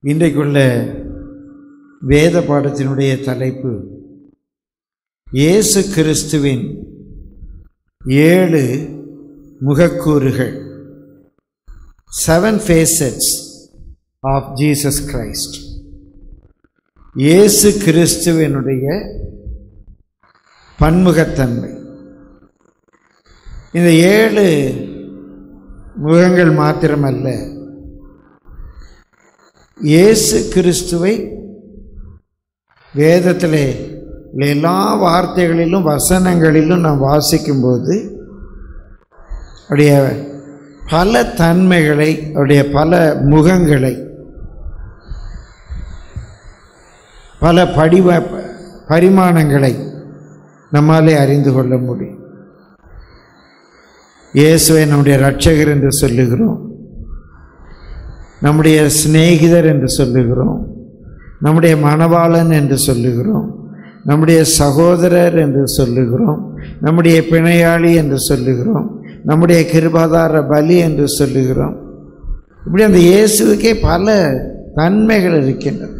இன்றைக்குள்ள வேத பாடத்தினுடைய தலைப்பு இயேசு கிறிஸ்துவின் ஏழு முகக்கூறுகள் seven facets of Jesus Christ இயேசு கிறிஸ்துவினுடைய பன்முகத்தன்மை இந்த ஏழு முகங்கள் மாத்திரமல்ல இயேசு கிறிஸ்துவை வேதத்திலே எல்லா வார்த்தைகளிலும் வசனங்களிலும் நாம் வாசிக்கும்போது அவருடைய பல தன்மைகளை அவருடைய பல முகங்களை பல படிவ பரிமாணங்களை நம்மாலே அறிந்து கொள்ள முடியும் இயேசுவை நம்முடைய இரட்சகர் என்று சொல்லுகிறோம் நம்முடைய சிநேகிதர் என்று சொல்லுகிறோம் நம்முடைய மணவாளன் என்று சொல்லுகிறோம் நம்முடைய சகோதரர் என்று சொல்லுகிறோம் நம்முடைய பிணையாளி என்று சொல்லுகிறோம் நம்முடைய கிருபாதார பலி என்று சொல்லுகிறோம் இப்படி அந்த இயேசுவுக்கே பல தன்மைகள் இருக்கின்றன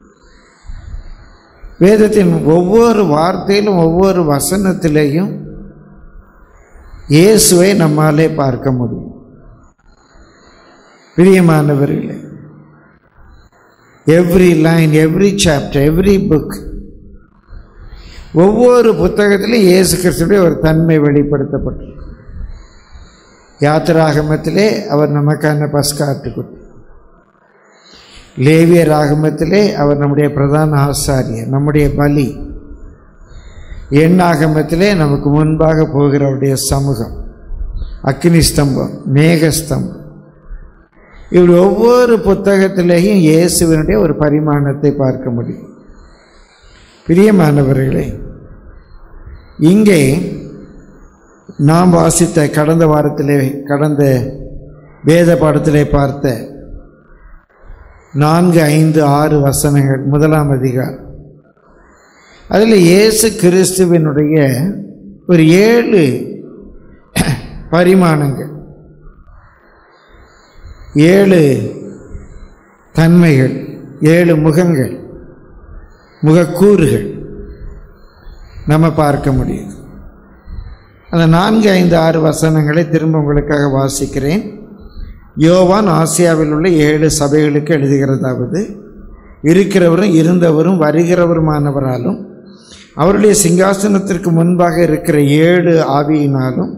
வேதத்தின் ஒவ்வொரு வார்த்தையிலும் ஒவ்வொரு வசனத்திலேயும் இயேசுவை நம்மாலே பார்க்க முடியும் பிரியமானவர்களே every line every chapter every book ஒவ்வொரு புத்தகத்திலும் இயேசு கிறிஸ்துடைய ஒரு தன்மை வெளிப்படுத்தப்பட்டிருக்கு யாத்திராகமத்திலே அவர் நமக்கான பஸ்காட்டுக்குட்டி லேவிய ராகமத்திலே அவர் நம்முடைய பிரதான ஆசாரியர் நம்முடைய பலி எண்ணாகமத்திலே நமக்கு முன்பாக போகிறவருடைய சமூகம் அக்னி ஸ்தம்பம் மேகஸ்தம்பம் இப்படி ஒவ்வொரு புத்தகத்திலேயும் இயேசுவினுடைய ஒரு பரிமாணத்தை பார்க்க முடியும் பிரியமானவர்களே இங்கே நாம் வாசித்த கடந்த வாரத்திலே கடந்த வேத பாடத்திலே பார்த்த நான்கு ஐந்து ஆறு வசனங்கள் முதலாம் அதிகாரம் அதில் இயேசு கிறிஸ்துவினுடைய ஒரு ஏழு பரிமாணங்கள் ஏழு தன்மைகள் ஏழு முகங்கள் முகக்கூறுகள் நம்ம பார்க்க முடியும் அந்த நான்கு ஐந்து ஆறு வசனங்களை திரும்ப உங்களுக்காக வாசிக்கிறேன் யோவான் ஆசியாவில் உள்ள ஏழு சபைகளுக்கு எழுதுகிறதாவது இருக்கிறவரும் இருந்தவரும் வருகிறவருமானவராலும் அவருடைய சிங்காசனத்திற்கு முன்பாக இருக்கிற ஏழு ஆவியினாலும்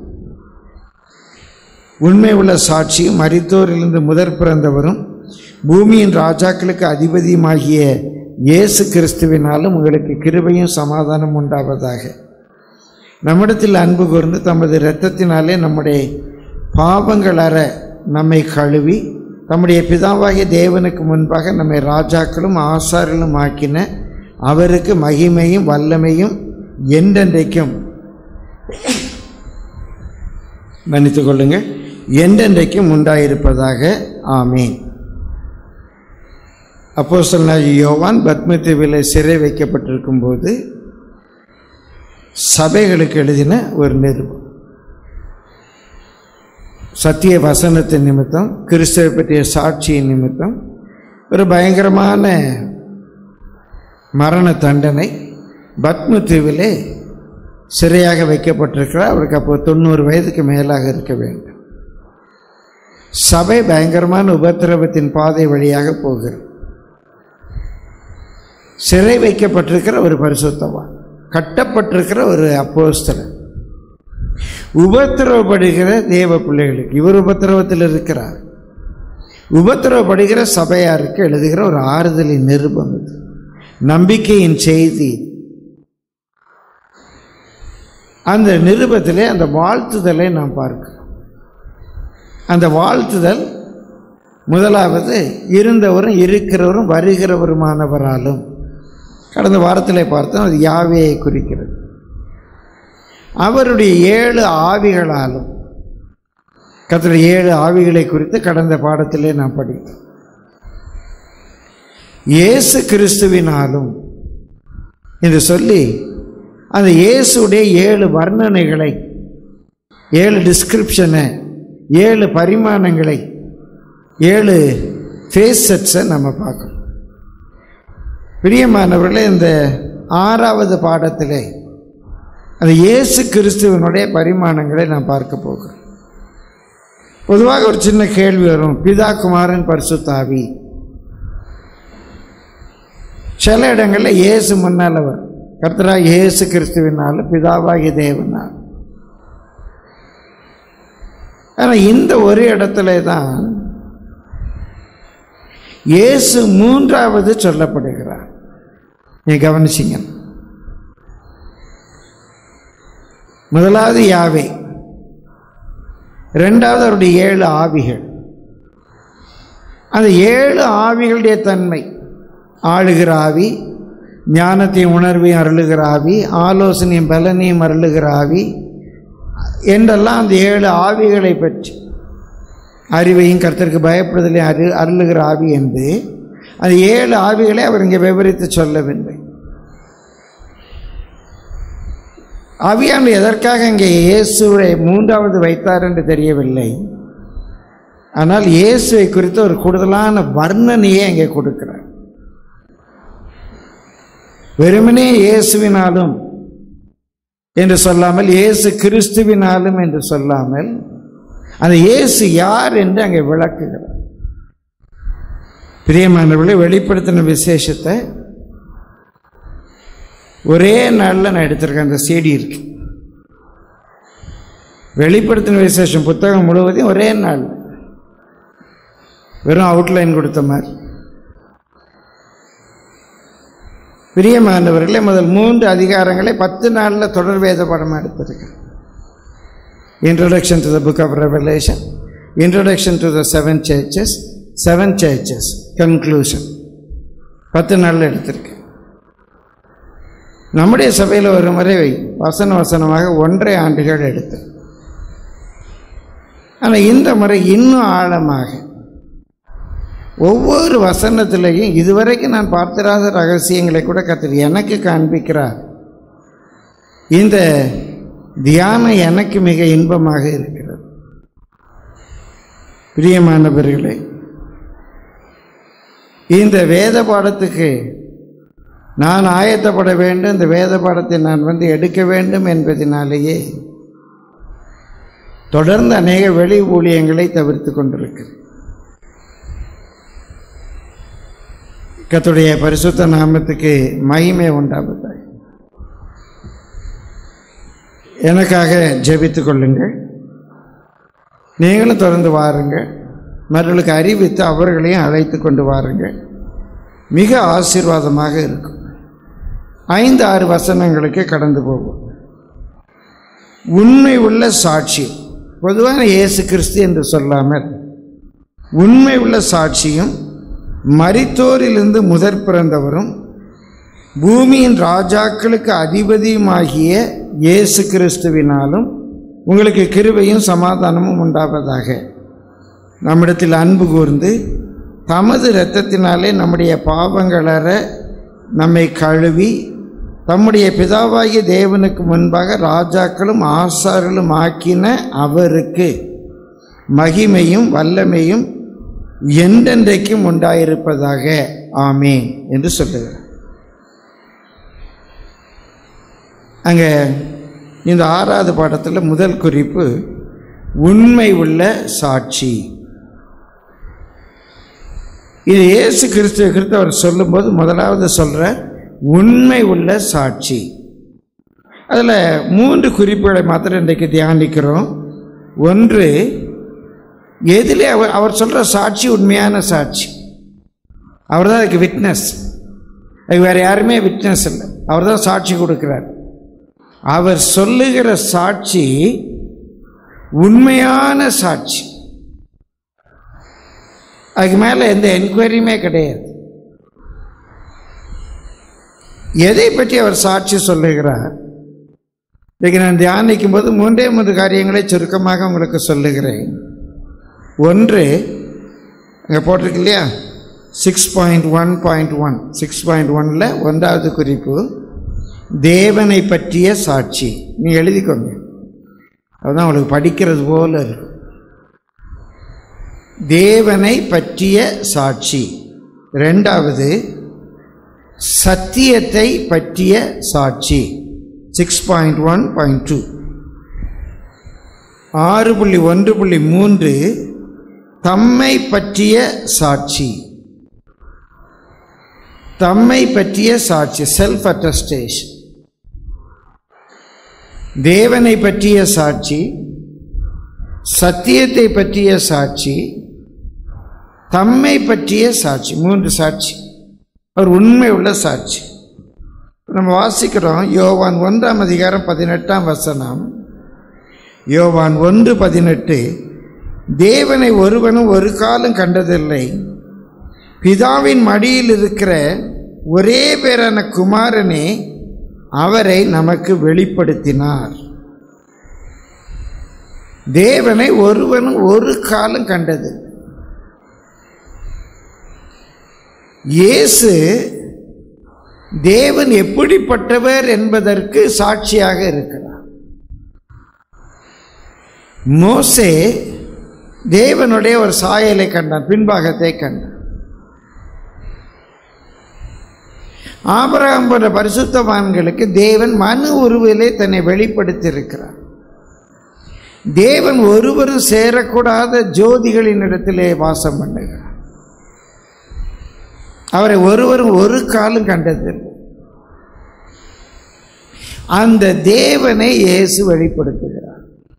உண்மை உள்ள சாட்சியும் மரித்தோரிலிருந்து முதற் பிறந்தவரும் பூமியின் ராஜாக்களுக்கு அதிபதியுமாகிய இயேசு கிறிஸ்துவினாலும் உங்களுக்கு கிருபையும் சமாதானம் உண்டாவதாக நம்மிடத்தில் அன்பு கூர்ந்து தமது இரத்தத்தினாலே நம்முடைய பாவங்கள் அற நம்மை கழுவி தம்முடைய பிதாவாகிய தேவனுக்கு முன்பாக நம்மை ராஜாக்களும் ஆசாரிலும் ஆக்கின அவருக்கு மகிமையும் வல்லமையும் என்றென்றைக்கும் மன்னித்துக் கொள்ளுங்கள் என்றென்றைக்கும் உண்டாயிருப்பதாக ஆமேன் அப்போ சொன்னாகி யோவான் பத்மதீவில் சிறை வைக்கப்பட்டிருக்கும் போது சபைகளுக்கு எழுதின ஒரு நிருபம் சத்திய வசனத்தின் நிமித்தம் கிறிஸ்துவை பற்றிய சாட்சியின் நிமித்தம் ஒரு பயங்கரமான மரண தண்டனை பத்ம தீவிலே சிறையாக வைக்கப்பட்டிருக்கிறார் அவருக்கு அப்போ தொண்ணூறு வயதுக்கு மேலாக இருக்க வேண்டும் சபை பயங்கரமான உபத்திரவத்தின் பாதை வழியாக போகிறது சிறை வைக்கப்பட்டிருக்கிற ஒரு பரிசுத்தவான் கட்டப்பட்டிருக்கிற ஒரு அப்போஸ்தலன் உபத்திரவப்படுகிற தேவ பிள்ளைகளுக்கு இவர் உபத்திரவத்தில் இருக்கிறார் உபத்திரவப்படுகிற சபையாருக்கு எழுதுகிற ஒரு ஆறுதலின் நிருபம் இது நம்பிக்கையின் செய்தி அந்த நிருபத்திலே அந்த வாழ்த்துதலை நாம் பார்க்கிறோம் அந்த வாழ்த்துதல் முதலாவது இருந்தவரும் இருக்கிறவரும் வருகிறவருமானவராலும் கடந்த வாரத்தில் பார்த்தோம் அது யாவையை குறிக்கிறது அவருடைய ஏழு ஆவிகளாலும் கத்தருடைய ஏழு ஆவிகளை குறித்து கடந்த பாடத்திலே நாம் படித்தோம் இயேசு கிறிஸ்துவினாலும் என்று சொல்லி அந்த இயேசுடைய ஏழு வர்ணனைகளை ஏழு டிஸ்கிரிப்ஷனை ஏழு பரிமாணங்களை ஏழு ஃபேஸ் செட்ஸை நம்ம பார்க்கணும் பிரியமானவர்களே இந்த ஆறாவது பாடத்திலே அந்த இயேசு கிறிஸ்துவனுடைய பரிமாணங்களை நாம் பார்க்க போகிறோம் பொதுவாக ஒரு சின்ன கேள்வி வரும் பிதா குமாரன் பரிசுத்தாவி சில இடங்களில் இயேசு முன்னால் வரும் கர்த்தரா இயேசு கிறிஸ்துவினால் பிதாவாகி தேவனால் ஆனால் இந்த ஒரு இடத்துல தான் இயேசு மூன்றாவது சொல்லப்படுகிறார் நீ கவனிச்சிங்க முதலாவது யாவே ரெண்டாவது அவருடைய ஏழு ஆவிகள் அந்த ஏழு ஆவிகளுடைய தன்மை ஆளுகிற ஆவி ஞானத்தையும் உணர்வையும் அருளுகிற ஆவி ஆலோசனையும் பலனையும் அருளுகிற ஆவி என்றெல்லாம் அந்த ஏழு ஆவிகளை பற்றி அறிவையும் கர்த்தருக்கு பயப்படுதலையும் அரு அருளுகிற ஆவி என்று அந்த ஏழு ஆவிகளை அவர் இங்கே விவரித்து சொல்லவில்லை ஆவியானவர் எதற்காக இங்கே இயேசுவை மூன்றாவது வைத்தார் என்று தெரியவில்லை ஆனால் இயேசுவை குறித்து ஒரு கூடுதலான வர்ணனையை அங்கே கொடுக்கிறார் வெறுமனே இயேசுவினாலும் என்று சொல்லாமல் இயேசு கிறிஸ்துவினாலும் என்று சொல்லாமல் அந்த இயேசு யார் என்று அங்கே விளக்குகிறார் பிரியமானவர்களை வெளிப்படுத்தின விசேஷத்தை ஒரே நாளில் நான் எடுத்திருக்கேன் அந்த சிடி இருக்கு வெளிப்படுத்தின விசேஷம் புத்தகம் முழுவதையும் ஒரே நாள் வெறும் அவுட்லைன் கொடுத்த மாதிரி பிரியமானவர்களே முதல் மூன்று அதிகாரங்களை பத்து நாளில் தொடர் வேத படமாக எடுத்திருக்கேன் introduction to the book of Revelation introduction to the seven churches seven churches conclusion பத்து நாளில் எடுத்திருக்கேன் நம்முடைய சபையில் ஒரு முறை வசன வசனமாக ஒன்றரை ஆண்டுகள் எடுத்து ஆனால் இந்த முறை இன்னும் ஆழமாக ஒவ்வொரு வசனத்திலையும் இதுவரைக்கும் நான் பார்த்திராத ரகசியங்களை கூட கத்திரி எனக்கு காண்பிக்கிறார் இந்த தியானம் எனக்கு மிக இன்பமாக இருக்கிறது பிரியமானவர்களே இந்த வேத பாடத்துக்கு நான் ஆயத்தப்பட வேண்டும் இந்த வேத பாடத்தை நான் வந்து எடுக்க வேண்டும் என்பதனாலேயே தொடர்ந்து அநேக வெளி ஊழியங்களை தவிர்த்து கொண்டிருக்கிறேன் கத்துடைய பரிசுத்த நாமத்துக்கு மகிமை உண்டாவதாய் எனக்காக ஜெபித்துக் கொள்ளுங்கள் நீங்களும் தொடர்ந்து வாருங்கள் மற்றவர்களுக்கு அறிவித்து அவர்களையும் அழைத்து கொண்டு வாருங்கள் மிக ஆசீர்வாதமாக இருக்கும் ஐந்து ஆறு வசனங்களுக்கு கடந்து போகும் உண்மை உள்ள சாட்சி பொதுவான இயேசு கிறிஸ்து என்று சொல்லாமல் உண்மை உள்ள சாட்சியும் மரித்தோரிலிருந்து முதற் பிறந்தவரும் பூமியின் ராஜாக்களுக்கு அதிபதியுமாகிய இயேசு கிறிஸ்துவினாலும் உங்களுக்கு கிருபையும் சமாதானமும் உண்டாவதாக நம்மிடத்தில் அன்பு கூர்ந்து தமது இரத்தத்தினாலே நம்முடைய பாவங்களற நம்மை கழுவி தம்முடைய பிதாவாகிய தேவனுக்கு முன்பாக ராஜாக்களும் ஆசார்களும் ஆக்கின அவருக்கு மகிமையும் வல்லமையும் என்றென்றைக்கும் உண்டாயிருப்பதாக ஆமேன் என்று சொல்லுகிறார் அங்கே இந்த ஆறாவது பாடத்தில் முதல் குறிப்பு உண்மை உள்ள சாட்சி இது இயேசு கிறிஸ்துவ குறித்து அவர் சொல்லும்போது முதலாவது சொல்கிற உண்மை உள்ள சாட்சி அதில் மூன்று குறிப்புகளை மாத்திரம் இன்றைக்கு தியானிக்கிறோம் ஒன்று எதிலே அவர் அவர் சொல்கிற சாட்சி உண்மையான சாட்சி அவர் தான் அதுக்கு விட்னஸ் அதுக்கு வேறு யாருமே விட்னஸ் இல்லை அவர் தான் சாட்சி கொடுக்குறார் அவர் சொல்லுகிற சாட்சி உண்மையான சாட்சி அதுக்கு மேலே எந்த என்கொயரியுமே கிடையாது எதை பற்றி அவர் சாட்சி சொல்லுகிறார் இன்றைக்கு நான் தியானிக்கும் போது மூன்றே மூன்று காரியங்களை சுருக்கமாக உங்களுக்கு சொல்லுகிறேன் ஒன்று அங்கே போட்டிருக்கு இல்லையா six point one point one six point ஒனில் ஒன்றாவது குறிப்பு தேவனை பற்றிய சாட்சி நீ எழுதிக்கோங்க அதுதான் உங்களுக்கு படிக்கிறது போல இருக்கும் தேவனை பற்றிய சாட்சி ரெண்டாவது சத்தியத்தை பற்றிய சாட்சி six point one point two ஆறு புள்ளி ஒன்று புள்ளி மூன்று தம்மை பற்றிய சாட்சி தம்மை பற்றிய சாட்சி செல்ஃப் அட்டஸ்டேஷன் தேவனை பற்றிய சாட்சி சத்தியத்தை பற்றிய சாட்சி தம்மை பற்றிய சாட்சி மூன்று சாட்சி ஒரு உண்மை உள்ள சாட்சி நம்ம வாசிக்கிறோம் யோவான் ஒன்றாம் அதிகாரம் பதினெட்டாம் வசனம் யோவான் ஒன்று பதினெட்டு தேவனை ஒருவனும் ஒரு காலம் கண்டதில்லை பிதாவின் மடியில் இருக்கிற ஒரே பேரான குமாரனே அவரை நமக்கு வெளிப்படுத்தினார் தேவனை ஒருவனும் ஒரு காலம் கண்டது இயேசு தேவன் எப்படிப்பட்டவர் என்பதற்கு சாட்சியாக இருக்கிறார் மோசே தேவனுடைய ஒரு சாயலை கண்டான் பின்பாகத்தை கண்டான் ஆபரகம் போன்ற பரிசுத்தவான்களுக்கு தேவன் மனு உருவிலே தன்னை வெளிப்படுத்தி இருக்கிறார் தேவன் ஒருவரும் சேரக்கூடாத ஜோதிகளின் இடத்திலே வாசம் பண்ணுகிறார் அவரை ஒருவரும் ஒரு காலம் கண்டதில்லை அந்த தேவனை இயேசு வெளிப்படுத்துகிறார்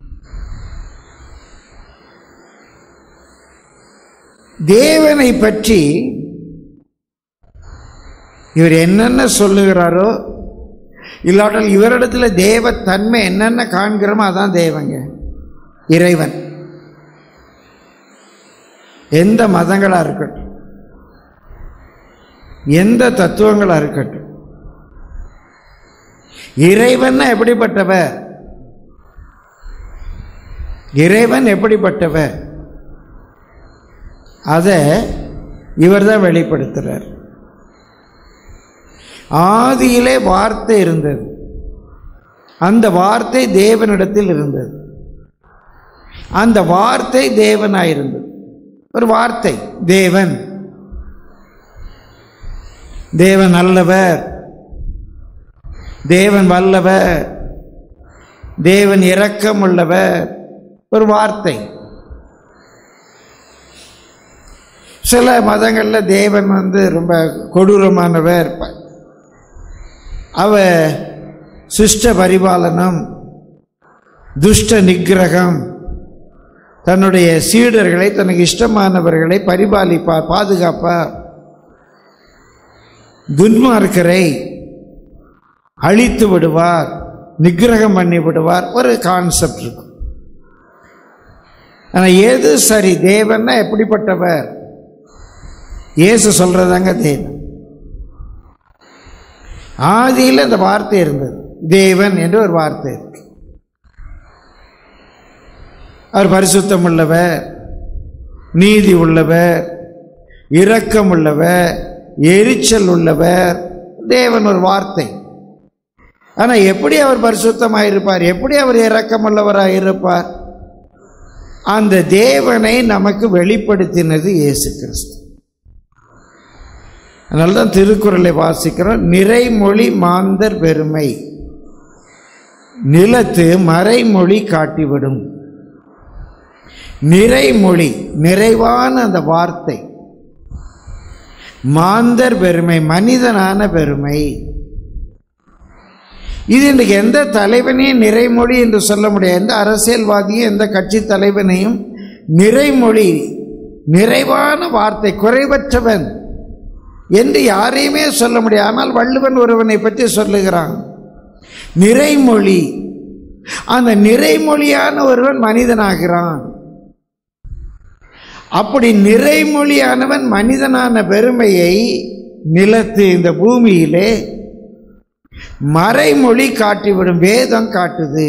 தேவனை பற்றி இவர் என்னென்ன சொல்லுகிறாரோ இல்லாட்டால் இவரிடத்துல தேவ தன்மை என்னென்ன காண்கிறோமோ அதான் தேவங்க இறைவன் எந்த மதங்களா இருக்கட்டும் எந்த தத்துவங்களா இருக்கட்டும் இறைவன் எப்படிப்பட்டவர் இறைவன் எப்படிப்பட்டவர் அதை இவர் தான் வெளிப்படுத்துறார் ஆதியிலே வார்த்தை இருந்தது அந்த வார்த்தை தேவனிடத்தில் இருந்தது அந்த வார்த்தை தேவனாயிருந்தது ஒரு வார்த்தை தேவன் தேவன் நல்லவர் தேவன் வல்லவர் தேவன் இரக்கம் உள்ளவர் ஒரு வார்த்தை சில மதங்களில் தேவன் வந்து ரொம்ப கொடூரமானவர் அவ சிஷ்ட பரிபாலனம் துஷ்ட நிக்கிரகம் தன்னுடைய சீடர்களை தனக்கு இஷ்டமானவர்களை பரிபாலிப்பார் பாதுகாப்பார் துன்மார்க்கரை அழித்து விடுவார் நிக்கிரகம் பண்ணி விடுவார் ஒரு கான்செப்ட் இருக்கும் ஆனால் எது சரி தேவன்னா எப்படிப்பட்டவர் இயேசு சொல்றதாங்க தேவன் ஆதியில் அந்த வார்த்தை இருந்தது தேவன் என்று ஒரு வார்த்தை இருக்கு அவர் பரிசுத்தம் உள்ளவர் நீதி உள்ளவர் இரக்கம் உள்ளவர் எரிச்சல் உள்ளவர் தேவன் ஒரு வார்த்தை ஆனால் எப்படி அவர் பரிசுத்தமாக இருப்பார் எப்படி அவர் இரக்கம் உள்ளவராக இருப்பார் அந்த தேவனை நமக்கு வெளிப்படுத்தினது இயேசு கிறிஸ்து அதனால தான் திருக்குறளை வாசிக்கிறோம் நிறைமொழி மாந்தர் பெருமை நிலத்து மறைமொழி காட்டிவிடும் நிறைமொழி நிறைவான அந்த வார்த்தை மாந்தர் பெருமை மனிதனான பெருமை இது இன்றைக்கு எந்த தலைவனையும் நிறைமொழி என்று சொல்ல முடியாது எந்த அரசியல்வாதியும் எந்த கட்சி தலைவனையும் நிறைமொழி நிறைவான வார்த்தை குறைவற்றவன் என்று யாரையுமே சொல்ல முடியாது ஆனால் வள்ளுவன் ஒருவனை பற்றி சொல்லுகிறான் நிறைமொழி அந்த நிறைமொழியான ஒருவன் மனிதனாகிறான் அப்படி நிறைமொழியானவன் மனிதனான பெருமையை நிலத்து இந்த பூமியிலே மறைமொழி காட்டிவிடும் வேதம் காட்டுது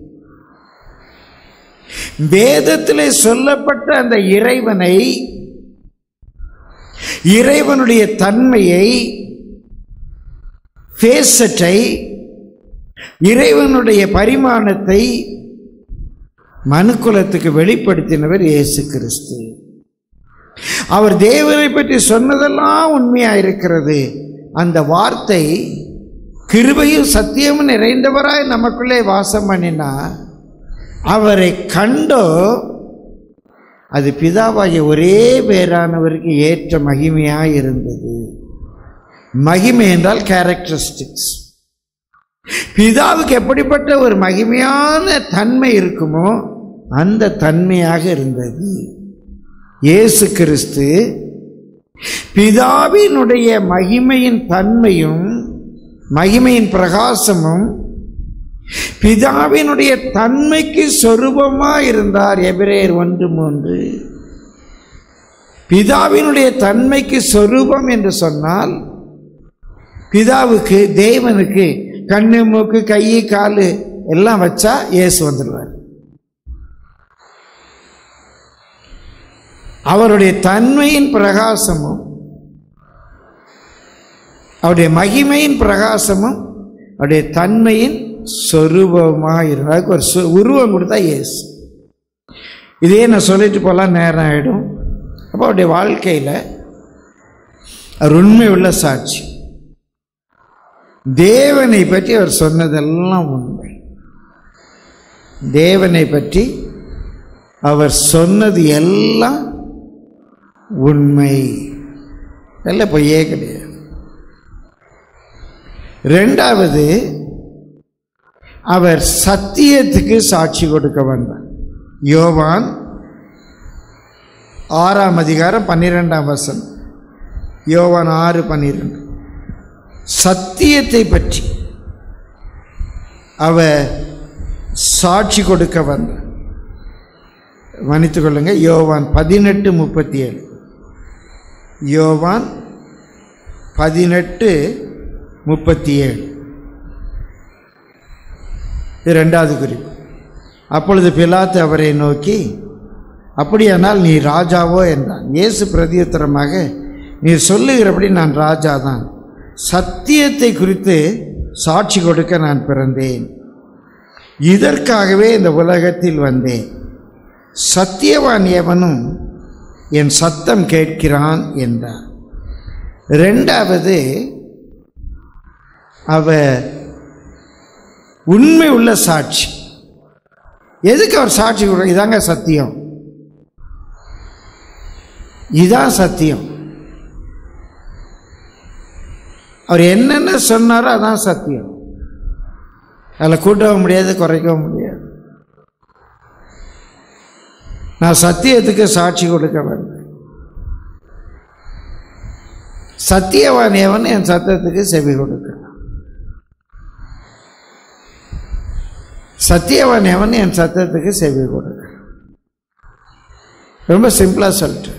வேதத்திலே சொல்லப்பட்ட அந்த இறைவனை இறைவனுடைய தன்மையை பேசட்டை இறைவனுடைய பரிமாணத்தை மனுக்குலத்துக்கு வெளிப்படுத்தினவர் இயேசு கிறிஸ்து அவர் தேவனை பற்றி சொன்னதெல்லாம் உண்மையா இருக்கிறது அந்த வார்த்தை கிருபையும் சத்தியமும் நிறைந்தவராய் நமக்குள்ளே வாசம் பண்ணினா அவரை கண்டோ அது பிதாவாகிய ஒரே பேரானவருக்கு ஏற்ற மகிமையாக இருந்தது மகிமை என்றால் கேரக்டரிஸ்டிக்ஸ் பிதாவுக்கு எப்படிப்பட்ட ஒரு மகிமையான தன்மை இருக்குமோ அந்த தன்மையாக இருந்தது இயேசு கிறிஸ்து பிதாவினுடைய மகிமையின் தன்மையும் மகிமையின் பிரகாசமும் பிதாவினுடைய தன்மைக்கு சொரூபமாக இருந்தார் எபிரேயர் ஒன்று மூன்று பிதாவினுடைய தன்மைக்கு சொரூபம் என்று சொன்னால் பிதாவுக்கு தேவனுக்கு கண்ணு மூக்கு கை காலு எல்லாம் வச்சா இயேசு வந்துடுவார் அவருடைய தன்மையின் பிரகாசமும் அவருடைய மகிமையின் பிரகாசமும் அவருடைய தன்மையின் சொரூபமாக இருந்தால் அதுக்கு ஒரு சொ- உருவம் கொடுத்தா இயேசு இதே நான் சொல்லிட்டு போகலாம் நேரம் ஆகிடும் அப்போ அவருடைய வாழ்க்கையில் அவர் உண்மை உள்ள சாட்சி தேவனை பற்றி அவர் சொன்னதெல்லாம் உண்மை தேவனை பற்றி அவர் சொன்னது எல்லாம் உண்மை எல்லாம் பொய்யே கிடையாது ரெண்டாவது அவர் சத்தியத்துக்கு சாட்சி கொடுக்க வந்தார் யோவான் ஆறாம் அதிகாரம் பன்னிரெண்டாம் வசனம் யோவான் ஆறு பன்னிரெண்டு சத்தியத்தை பற்றி அவர் சாட்சி கொடுக்க வந்தார் மன்னித்துக் கொள்ளுங்க யோவான் பதினெட்டு முப்பத்தி ஏழு யோவான் பதினெட்டு முப்பத்தி ஏழு இது ரெண்டாவது குறிப்பு அப்பொழுது பிலாத்து அவரை நோக்கி அப்படியானால் நீ ராஜாவோ என்றான் இயேசு பிரதியுத்தரமாக நீ சொல்லுகிறபடி நான் ராஜா தான் சத்தியத்தை குறித்து சாட்சி கொடுக்க நான் பிறந்தேன் இதற்காகவே இந்த உலகத்தில் வந்தேன் சத்தியவான் எவனும் என் சத்தம் கேட்கிறான் என்றார் ரெண்டாவது அவர் உண்மை உள்ள சாட்சி எதுக்கு அவர் சாட்சி கொடுக்க இதாங்க சத்தியம் இதான் சத்தியம் அவர் என்னென்ன சொன்னாரோ அதான் சத்தியம் அதில் கூட்டவும் முடியாது குறைக்கவும் முடியாது நான் சத்தியத்துக்கு சாட்சி கொடுக்க வந்தேன் சத்தியவான் எவன் என் சத்தத்துக்கு செவி கொடுக்கிறான் சத்தியவான் எவன் என் சத்தத்துக்கு செவி கொடுக்கிறான் ரொம்ப சிம்பிளாக சொல்லிட்டு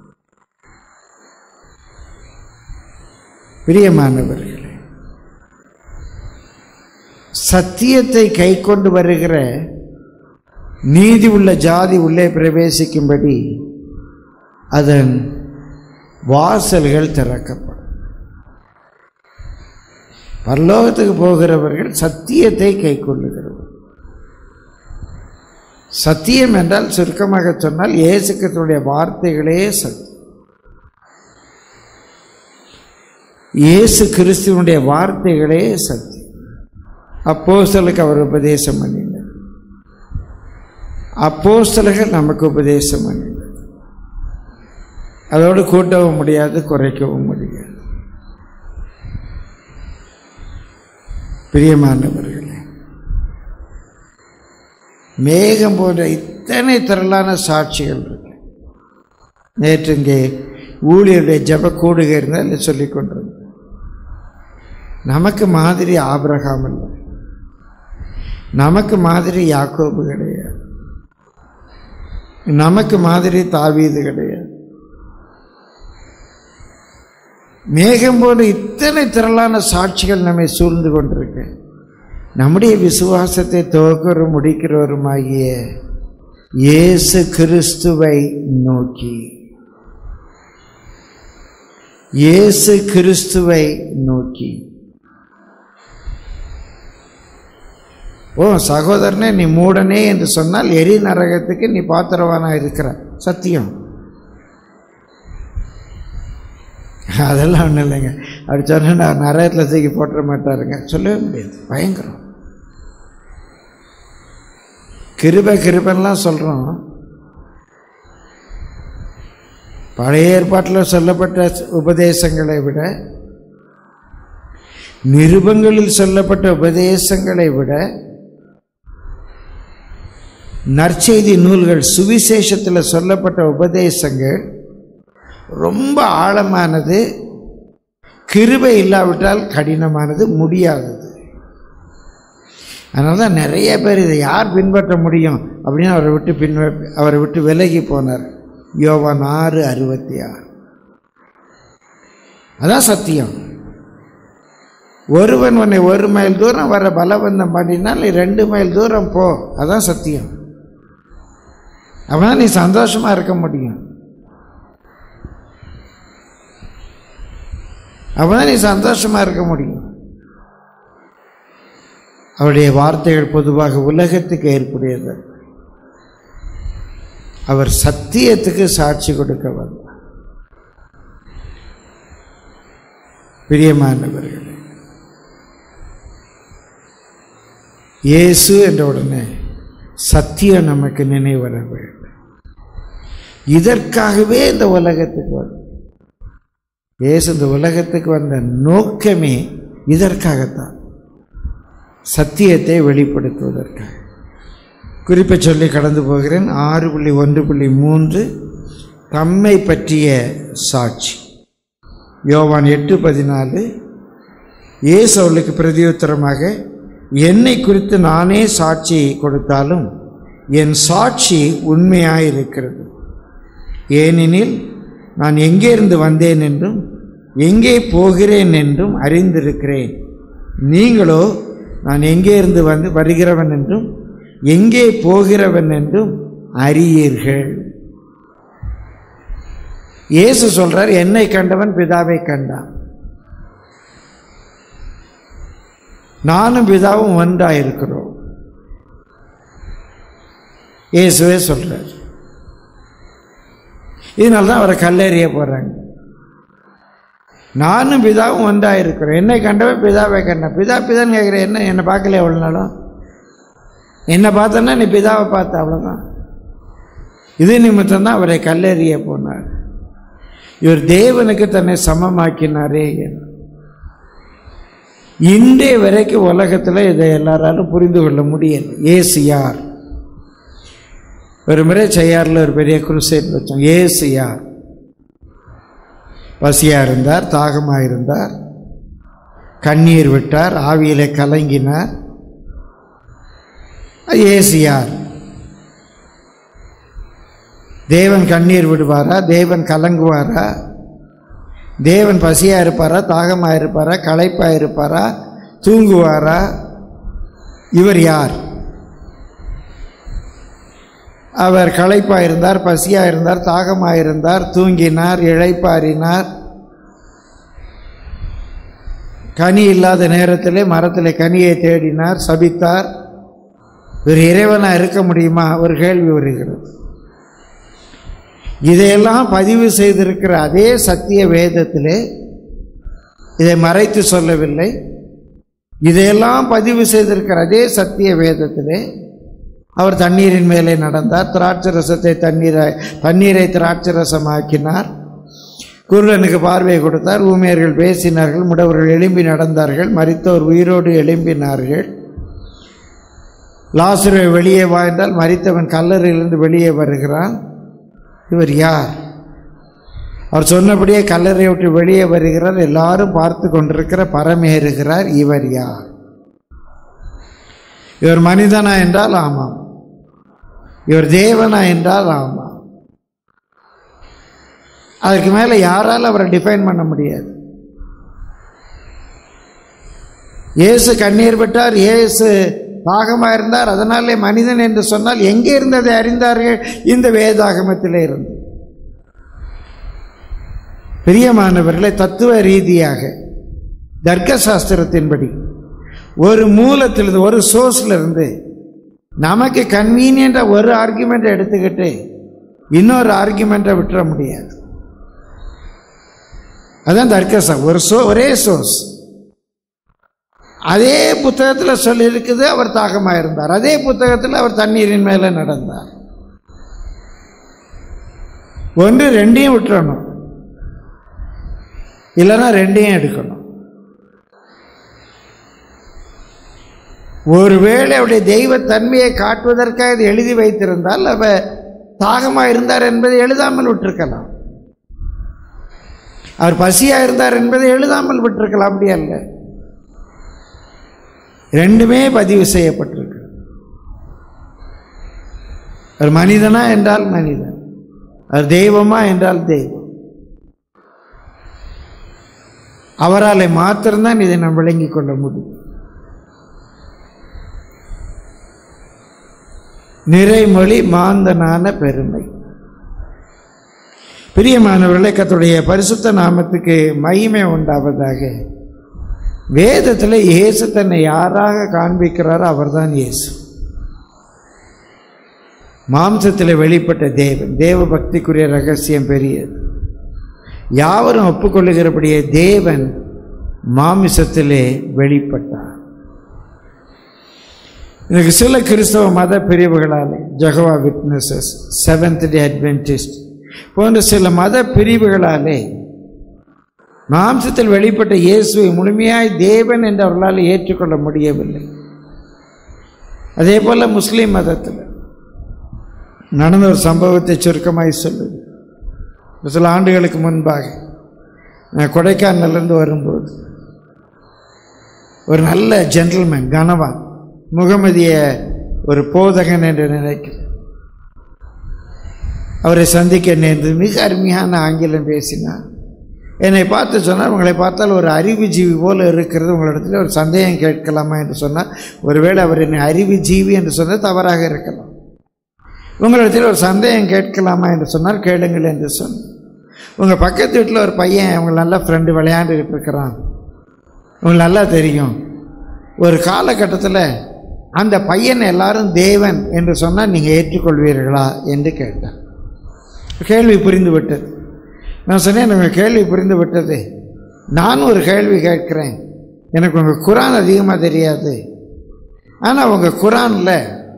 பிரியமானவர்களே சத்தியத்தை கை கொண்டு வருகிற நீதி உள்ள ஜாதி உள்ளே பிரவேசிக்கும்படி அதன் வாசல்கள் திறக்கப்படும் பரலோகத்துக்கு போகிறவர்கள் சத்தியத்தை கை கொள்ளுகிறவர் சத்தியம் என்றால் சுருக்கமாக சொன்னால் இயேசு கிறிஸ்துவுடைய வார்த்தைகளே சத்தியம் இயேசு கிறிஸ்துவனுடைய வார்த்தைகளே சத்தியம் அப்போஸ்தலருக்கு அவர் உபதேசம் பண்ணினார் அப்போஸ்தலர்கள் நமக்கு உபதேசம் பண்ணினார் அதோடு கூட்டவும் முடியாது குறைக்கவும் முடியாது பிரியமானவர்களே மேகம் போன்ற இத்தனை திரளான சாட்சிகள் இருக்கு நேற்று இங்கே ஊழியருடைய ஜப கூடுகை இருந்தால் சொல்லிக் கொண்டிருந்தேன் நமக்கு மாதிரி ஆபிரகாம் இல்லை நமக்கு மாதிரி யாக்கோபு கிடையாது நமக்கு மாதிரி தாவீது கிடையாது மேகம் போன்ற இத்தனை திரளான சாட்சிகள் நம்மை சூழ்ந்து கொண்டிருக்கு நம்முடைய விசுவாசத்தை துவக்கரும் முடிக்கிறவருமாகிய இயேசு கிறிஸ்துவை நோக்கி இயேசு கிறிஸ்துவை நோக்கி ஓ சகோதரனே நீ மூடனே என்று சொன்னால் எரி நரகத்துக்கு நீ பாத்திரவானா இருக்கிற சத்தியம் அதெல்லாம் ஒன்றும் இல்லைங்க அப்படி சொன்னா நான் நரகத்தில் தூக்கி போட்டுற மாட்டாருங்க சொல்லவே முடியாது பயங்கரம் கிருப கிருபன்லாம் சொல்கிறோம் பழைய ஏற்பாட்டில் சொல்லப்பட்ட உபதேசங்களை விட நிருபங்களில் சொல்லப்பட்ட உபதேசங்களை விட நற்செய்தி நூல்கள் சுவிசேஷத்தில் சொல்லப்பட்ட உபதேசங்கள் ரொம்ப ஆழமானது கிருபை இல்லாவிட்டால் கடினமானது முடியாதது அதனால தான் நிறைய பேர் இதை யார் பின்பற்ற முடியும் அப்படின்னு அவரை விட்டு பின் அவரை விட்டு விலகி போனார் யோவான் ஆறு அறுபத்தி ஆறு அதான் சத்தியம் ஒருவன் உன்னை ஒரு மைல் தூரம் வர பலவந்தம் பண்ணினால் நீ ரெண்டு மைல் தூரம் போ அதான் சத்தியம் அப்பதான் நீ சந்தோஷமா இருக்க முடியும் அப்பதான் நீ சந்தோஷமா இருக்க முடியும் அவருடைய வார்த்தைகள் பொதுவாக உலகத்துக்கு ஏற்புடையது அவர் சத்தியத்துக்கு சாட்சி கொடுக்க வந்தார் பிரியமானவர்களே இயேசு என்ற உடனே சத்தியம் நமக்கு நினைவு வர வேண்டும் இதற்காகவே இந்த உலகத்துக்கு வந்த இயேசு இந்த உலகத்துக்கு வந்த நோக்கமே இதற்காகத்தான் சத்தியத்தை வெளிப்படுத்துவதற்காக குறிப்பை சொல்லி கடந்து போகிறேன் ஆறு புள்ளி ஒன்று புள்ளி மூன்று தம்மை பற்றிய சாட்சி யோவான் எட்டு பதினாலு இயேசு அவளுக்கு பிரதியுத்தரமாக என்னை குறித்து நானே சாட்சி கொடுத்தாலும் என் சாட்சி உண்மையாயிருக்கிறது ஏனெனில் நான் எங்கே இருந்து வந்தேன் என்றும் எங்கே போகிறேன் என்றும் அறிந்திருக்கிறேன் நீங்களோ நான் எங்கே இருந்து வந்து வருகிறவன் என்றும் எங்கே போகிறவன் என்றும் அறியீர்கள் இயேசு சொல்றார் என்னை கண்டவன் பிதாவை கண்டான் நானும் பிதாவும் ஒன்றாயிருக்கிறோம் இயேசுவே சொல்றார் இதனால தான் அவரை கல்லெறிய போறாங்க நானும் பிதாவும் ஒன்றாயிருக்கிறோம் என்னை கண்டவன் பிதாவை கண்டான் பிதா பிதான்னு கேட்குறேன் என்ன என்னை பார்க்கல எவ்வளோ நாளும் என்னை பார்த்தோன்னா நீ பிதாவை பார்த்த அவ்வளோதான் இது நிமித்தம் தான் அவரை கல்லெறிய போனார் இவர் தேவனுக்கு தன்னை சமமாக்கினாரே என்று. இன்றைய வரைக்கும் உலகத்தில் இதை எல்லாராலும் புரிந்து கொள்ள முடியல ஏசு யார் ஒரு முறை செய்யாரில் ஒரு பெரிய குருசேட் வச்சோம் ஏசு யார் பசியாக இருந்தார் தாகமாக இருந்தார் கண்ணீர் விட்டார் ஆவியிலே கலங்கினார் இயேசு யார் தேவன் கண்ணீர் விடுவாரா தேவன் கலங்குவாரா தேவன் பசியா இருப்பாரா தாகமா இருப்பாரா களைப்பா இருப்பாரா தூங்குவாரா இவர் யார் அவர் களைப்பா இருந்தார் பசியா இருந்தார் தாகமா இருந்தார் தூங்கினார் இழைப்பாரினார் கனி இல்லாத நேரத்திலே மரத்திலே கனியை தேடினார் சபித்தார் ஒரு இறைவனா இருக்க முடியுமா ஒரு கேள்வி வருகிறது இதையெல்லாம் பதிவு செய்திருக்கிற அதே சத்திய வேதத்திலே இதை மறைத்து சொல்லவில்லை இதையெல்லாம் பதிவு செய்திருக்கிற அதே சத்திய வேதத்திலே அவர் தண்ணீரின் மேலே நடந்தார் திராட்சை ரசத்தை தண்ணீரை தண்ணீரை திராட்சை ரசமாக்கினார் குருடனுக்கு பார்வை கொடுத்தார் ஊமையர்கள் பேசினார்கள் முடவர்கள் எழும்பி நடந்தார்கள் மரித்தோர் உயிரோடு எழும்பினார்கள் லாசுரை வெளியே வாழ்ந்தால் மரித்தவன் கல்லறையிலிருந்து வெளியே வருகிறான் இவர் யார் அவர் சொன்னபடியே கல்லறை விட்டு வெளியே வருகிறார் எல்லாரும் பார்த்து கொண்டிருக்கிற பரமேறுகிறார் இவர் யார் இவர் மனிதனா என்றால் ஆமாம் இவர் தேவனா என்றால் ஆமாம் அதற்கு மேலே யாரால் அவரை டிஃபைன் பண்ண முடியாது இயேசு கண்ணீர் விட்டார் இயேசு தாகமாக இருந்தார் அதனாலே மனிதன் என்று சொன்னால் எங்கே இருந்ததை அறிந்தார்கள் இந்த வேதாகமத்திலே இருந்து பிரியமானவர்களை தத்துவ ரீதியாக தர்க்க சாஸ்திரத்தின்படி ஒரு மூலத்திலிருந்து ஒரு சோர்ஸ்ல இருந்து நமக்கு கன்வீனியண்டாக ஒரு ஆர்குமெண்ட்டை எடுத்துக்கிட்டு இன்னொரு ஆர்குமெண்ட்டை விட்டுற முடியாது அதான் தர்க்கசம் ஒரு சோ ஒரே சோர்ஸ் அதே புத்தகத்தில் சொல்லியிருக்குது அவர் தாகமாக இருந்தார் அதே புத்தகத்தில் அவர் தண்ணீரின் மேலே நடந்தார் ஒன்று ரெண்டையும் விட்டுறணும் இல்லைன்னா ரெண்டையும் எடுக்கணும் ஒருவேளை அவருடைய தெய்வ தன்மையை காட்டுவதற்காக இது எழுதி வைத்திருந்தால் அவர் தாகமாக இருந்தார் என்பதை எழுதாமல் விட்டிருக்கலாம் அவர் பசியாக இருந்தார் என்பதை எழுதாமல் விட்டிருக்கலாம் அப்படி அல்ல ரெண்டுமே பதிவு செய்யப்பட்டிருக்கு அவர் மனிதனா என்றால் மனிதன் அவர் தெய்வமா என்றால் தெய்வம் அவரால் மாத்திரம்தான் இதை நாம் விளங்கிக் கொள்ள முடியும் நிறைமொழி மாந்தனான பெருமை பிரியமானவர்களே கத்துடைய பரிசுத்த நாமத்துக்கு மகிமை உண்டாவதாக வேதத்தில் இயேசு தன்னை யாராக காண்பிக்கிறாரோ அவர்தான் இயேசு மாம்சத்தில் வெளிப்பட்ட தேவன் தேவ பக்திக்குரிய ரகசியம் பெரியது யாவரும் ஒப்புக்கொள்ளுகிறபடியே தேவன் மாமிசத்திலே வெளிப்பட்டார் எனக்கு சில கிறிஸ்தவ மத பிரிவுகளாலே Jehovah Witnesses seventh day Adventist போன்ற சில மத பிரிவுகளாலே மாம்சத்தில் வெளிப்பட்ட இயேசுவை முழுமையாய் தேவன் என்று அவர்களால் ஏற்றுக்கொள்ள முடியவில்லை அதே போல முஸ்லீம் மதத்தில் நடந்த ஒரு சம்பவத்தை சுருக்கமாய் சொல்லுது ஒரு சில ஆண்டுகளுக்கு முன்பாக நான் கொடைக்கானல்லேருந்து வரும்போது ஒரு நல்ல ஜென்டில்மேன் கனவான் முகமதிய ஒரு போதகன் என்று நினைக்கிறேன் அவரை சந்திக்க நேர்ந்தது மிக அருமையான ஆங்கிலம் பேசினார் என்னை பார்த்து சொன்னார் உங்களை பார்த்தால் ஒரு அறிவு ஜீவி போல இருக்கிறது உங்களிடத்தில் ஒரு சந்தேகம் கேட்கலாமா என்று சொன்னார் ஒருவேளை அவர் என்னை அறிவு ஜீவி என்று சொன்னால் தவறாக இருக்கலாம் உங்களிடத்தில் ஒரு சந்தேகம் கேட்கலாமா என்று சொன்னார் கேளுங்கள் என்று சொன்னார் உங்கள் பக்கத்து வீட்டில் ஒரு பையன் அவங்க நல்ல ஃப்ரெண்டு விளையாண்டுக்கிட்டு இருக்கிறான் உங்களுக்கு நல்லா தெரியும் ஒரு காலகட்டத்தில் அந்த பையன் எல்லாரும் தேவன் என்று சொன்னால் நீங்கள் ஏற்றுக்கொள்வீர்களா என்று கேட்டார் கேள்வி புரிந்து விட்டது நான் சொன்னேன் எனக்கு கேள்வி புரிந்து விட்டது நானும் ஒரு கேள்வி கேட்குறேன் எனக்கு உங்கள் குரான் அதிகமாக தெரியாது ஆனால் உங்கள் குரானில்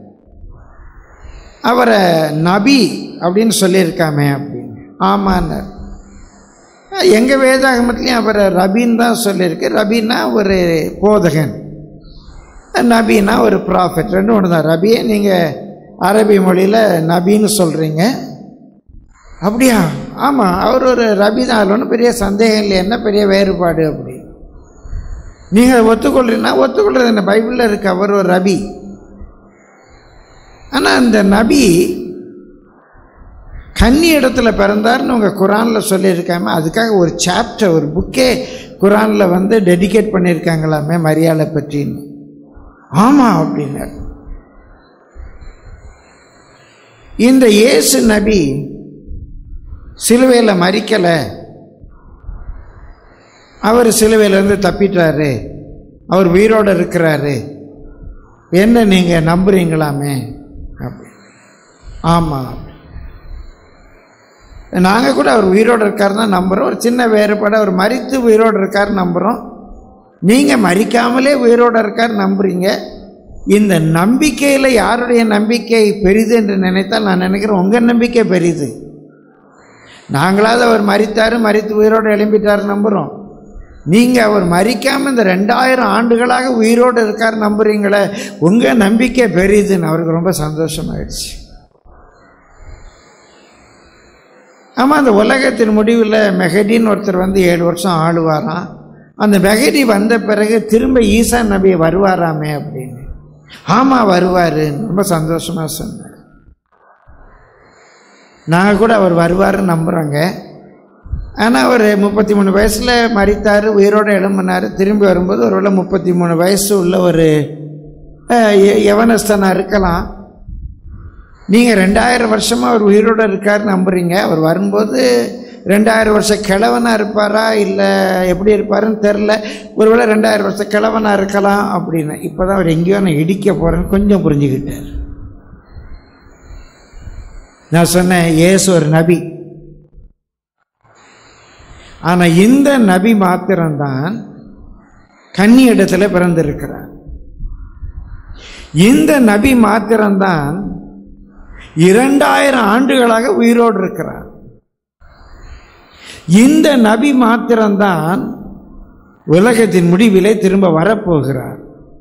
அவரை நபி அப்படின்னு சொல்லியிருக்காமே அப்படின்னு ஆமான்னார் எங்கள் வேதாகமத்துலேயும் அவரை ரபின்னு தான் சொல்லியிருக்கு ரபின்னா ஒரு போதகன் நபின்னா ஒரு ப்ராஃபிட் ரெண்டும் ஒன்று தான் ரபியை நீங்கள் அரபி மொழியில் நபின்னு சொல்கிறீங்க அப்படியா ஆமாம் அவர் ஒரு ரபி தான் அதில் ஒன்றும் பெரிய சந்தேகம் இல்லை என்ன பெரிய வேறுபாடு அப்படி நீங்கள் ஒத்துக்கொள்றீங்கன்னா ஒத்துக்கொள்றது என்ன பைபிளில் இருக்கு அவர் ஒரு ரபி ஆனால் அந்த நபி கன்னி இடத்துல பிறந்தார்னு உங்கள் குரானில் சொல்லியிருக்காம அதுக்காக ஒரு சாப்டர் ஒரு புக்கே குரானில் வந்து டெடிகேட் பண்ணியிருக்காங்களாமே மரியாதை பற்றின்னு ஆமாம் அப்படின்னார் இந்த இயேசு நபி சிலுவையில் மறிக்கலை அவர் சிலுவையிலேருந்து தப்பிட்டாரு அவர் உயிரோடு இருக்கிறாரு என்ன நீங்கள் நம்புறீங்களாமே அப்படி ஆமாம் நாங்கள் கூட அவர் உயிரோடு இருக்காருன்னா நம்புகிறோம் ஒரு சின்ன வேறுபாடு அவர் மறித்து உயிரோடு இருக்கார் நம்புகிறோம் நீங்கள் மறிக்காமலே உயிரோடு இருக்கார் நம்புறீங்க இந்த நம்பிக்கையில் யாருடைய நம்பிக்கை பெரிது என்று நினைத்தால் நான் நினைக்கிறேன் உங்கள் நம்பிக்கை பெரிது நாங்களாவது அவர் மறித்தார் மறித்து உயிரோடு எழும்பிட்டார் நம்புகிறோம் நீங்கள் அவர் மறிக்காமல் இந்த ரெண்டாயிரம் ஆண்டுகளாக உயிரோடு இருக்கார் நம்புறீங்களே உங்கள் நம்பிக்கை பெரிதுன்னு அவருக்கு ரொம்ப சந்தோஷமாயிடுச்சு ஆமாம் அந்த உலகத்தின் முடிவில் மெஹடின்னு ஒருத்தர் வந்து ஏழு வருஷம் ஆளுவாராம் அந்த மெஹடி வந்த பிறகு திரும்ப ஈசா நபி வருவாராமே அப்படின்னு ஆமாம் வருவார் ரொம்ப சந்தோஷமாக சொன்னார் நாங்கள் கூட அவர் வருவாருன்னு நம்புகிறோங்க ஆனால் அவர் முப்பத்தி மூணு வயசில் மறித்தார் உயிரோடு எழும்பினார் திரும்பி வரும்போது ஒருவேளை முப்பத்தி மூணு வயசு உள்ள ஒரு யவனஸ்தனாக இருக்கலாம் நீங்கள் ரெண்டாயிரம் வருஷமாக அவர் உயிரோடு இருக்கார் நம்புறீங்க அவர் வரும்போது ரெண்டாயிரம் வருஷம் கிழவனாக இருப்பாரா இல்லை எப்படி இருப்பாருன்னு தெரில ஒருவேளை ரெண்டாயிரம் வருஷம் கிழவனாக இருக்கலாம் அப்படின்னு இப்போ தான் அவர் எங்கேயோ நான் இடிக்க போகிறேன்னு கொஞ்சம் புரிஞ்சுக்கிட்டார் நான் சொன்னேன் ஏசு ஒரு நபி ஆனால் இந்த நபி மாத்திரம்தான் கன்னி இடத்துல பிறந்திருக்கிறார் இந்த நபி மாத்திரம்தான் இரண்டாயிரம் ஆண்டுகளாக உயிரோடு இருக்கிறார் இந்த நபி மாத்திரம்தான் உலகத்தின் முடிவிலே திரும்ப வரப்போகிறார்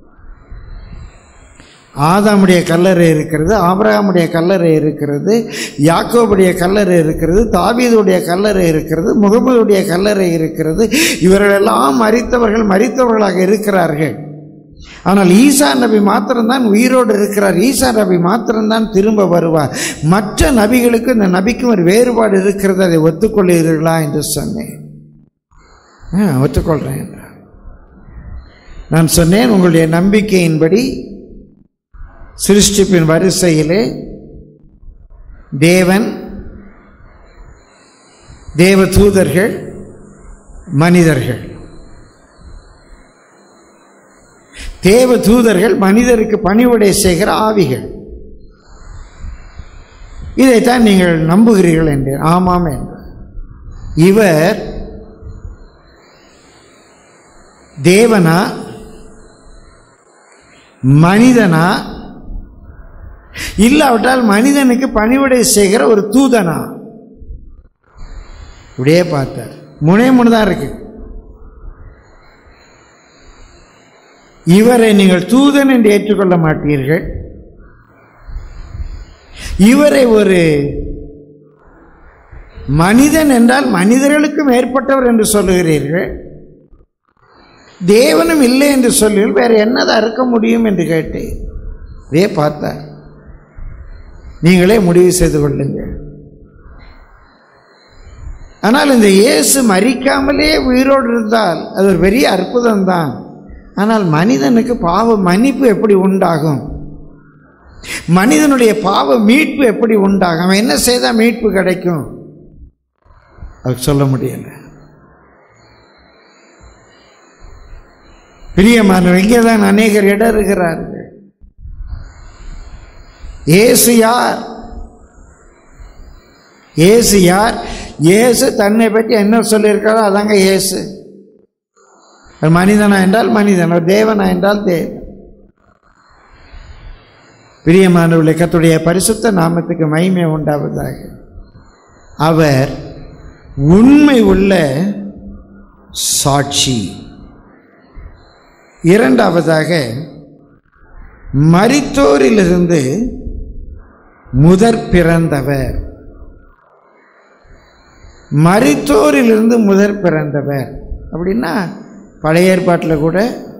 ஆதாமுடைய கல்லறை இருக்கிறது ஆபிரகாமுடைய கல்லறை இருக்கிறது யாக்கோபுடைய கல்லறை இருக்கிறது தாவீதுடைய கல்லறை இருக்கிறது முகமதுடைய கல்லறை இருக்கிறது இவர்களெல்லாம் மறித்தவர்கள் மறித்தவர்களாக இருக்கிறார்கள் ஆனால் ஈசா நபி மாத்திரம்தான் உயிரோடு இருக்கிறார் ஈசா நபி மாத்திரம்தான் திரும்ப வருவார் மற்ற நபிகளுக்கு இந்த நபிக்கும் ஒரு வேறுபாடு இருக்கிறது அதை ஒத்துக்கொள்கிறீர்களா என்று சொன்னேன் ஆ, ஒத்துக்கொள்றேன் என்றார். நான் சொன்னேன் உங்களுடைய நம்பிக்கையின்படி சிருஷ்டிப்பின் வரிசையிலே தேவன் தேவ தூதர்கள் மனிதர்கள் தேவ தூதர்கள் மனிதருக்கு பணிவுடை செய்கிற ஆவிகள் இதைத்தான் நீங்கள் நம்புகிறீர்கள் என்று ஆமாம் என்று இவர் தேவனா மனிதனா இல்லாவிட்டால் மனிதனுக்கு பணிவிடை செய்கிற ஒரு தூதனா இப்படியே பார்த்தார் முனே முன்னு தான் இருக்கு இவரை நீங்கள் தூதன் என்று ஏற்றுக்கொள்ள மாட்டீர்கள் இவரை ஒரு மனிதன் என்றால் மனிதர்களுக்கும் மேற்பட்டவர் என்று சொல்லுகிறீர்கள் தேவனும் இல்லை என்று சொல்லி வேற என்னதான் இருக்க முடியும் என்று கேட்டேன் இதே பார்த்தார் நீங்களே முடிவு செய்து கொள்ளுங்கள் ஆனால் இந்த இயேசு மறிக்காமலே உயிரோடு இருந்தால் அது ஒரு பெரிய அற்புதம் தான் ஆனால் மனிதனுக்கு பாவ மன்னிப்பு எப்படி உண்டாகும் மனிதனுடைய பாவ மீட்பு எப்படி உண்டாகும் அவன் என்ன செய்தால் மீட்பு கிடைக்கும் அது சொல்ல முடியல பிரியமானவர் இங்கே தான் அநேகர் இடறுகிறார்கள் இயேசு யார் இயேசு யார் இயேசு தன்னை பற்றி என்ன சொல்லியிருக்காரோ அதாங்க இயேசு ஒரு மனிதனா என்றால் மனிதன் ஒரு தேவனா என்றால் தேவன் பிரியமானவர்களே கத்துடைய பரிசுத்த நாமத்துக்கு மகிமை உண்டாவதாக அவர் உண்மை உள்ள சாட்சி இரண்டாவதாக மரித்தோரிலிருந்து முதற் பிறந்தவர் மரித்தோரிலிருந்து முதற் பிறந்தவர் அப்படின்னா பழைய ஏற்பாட்டில் கூட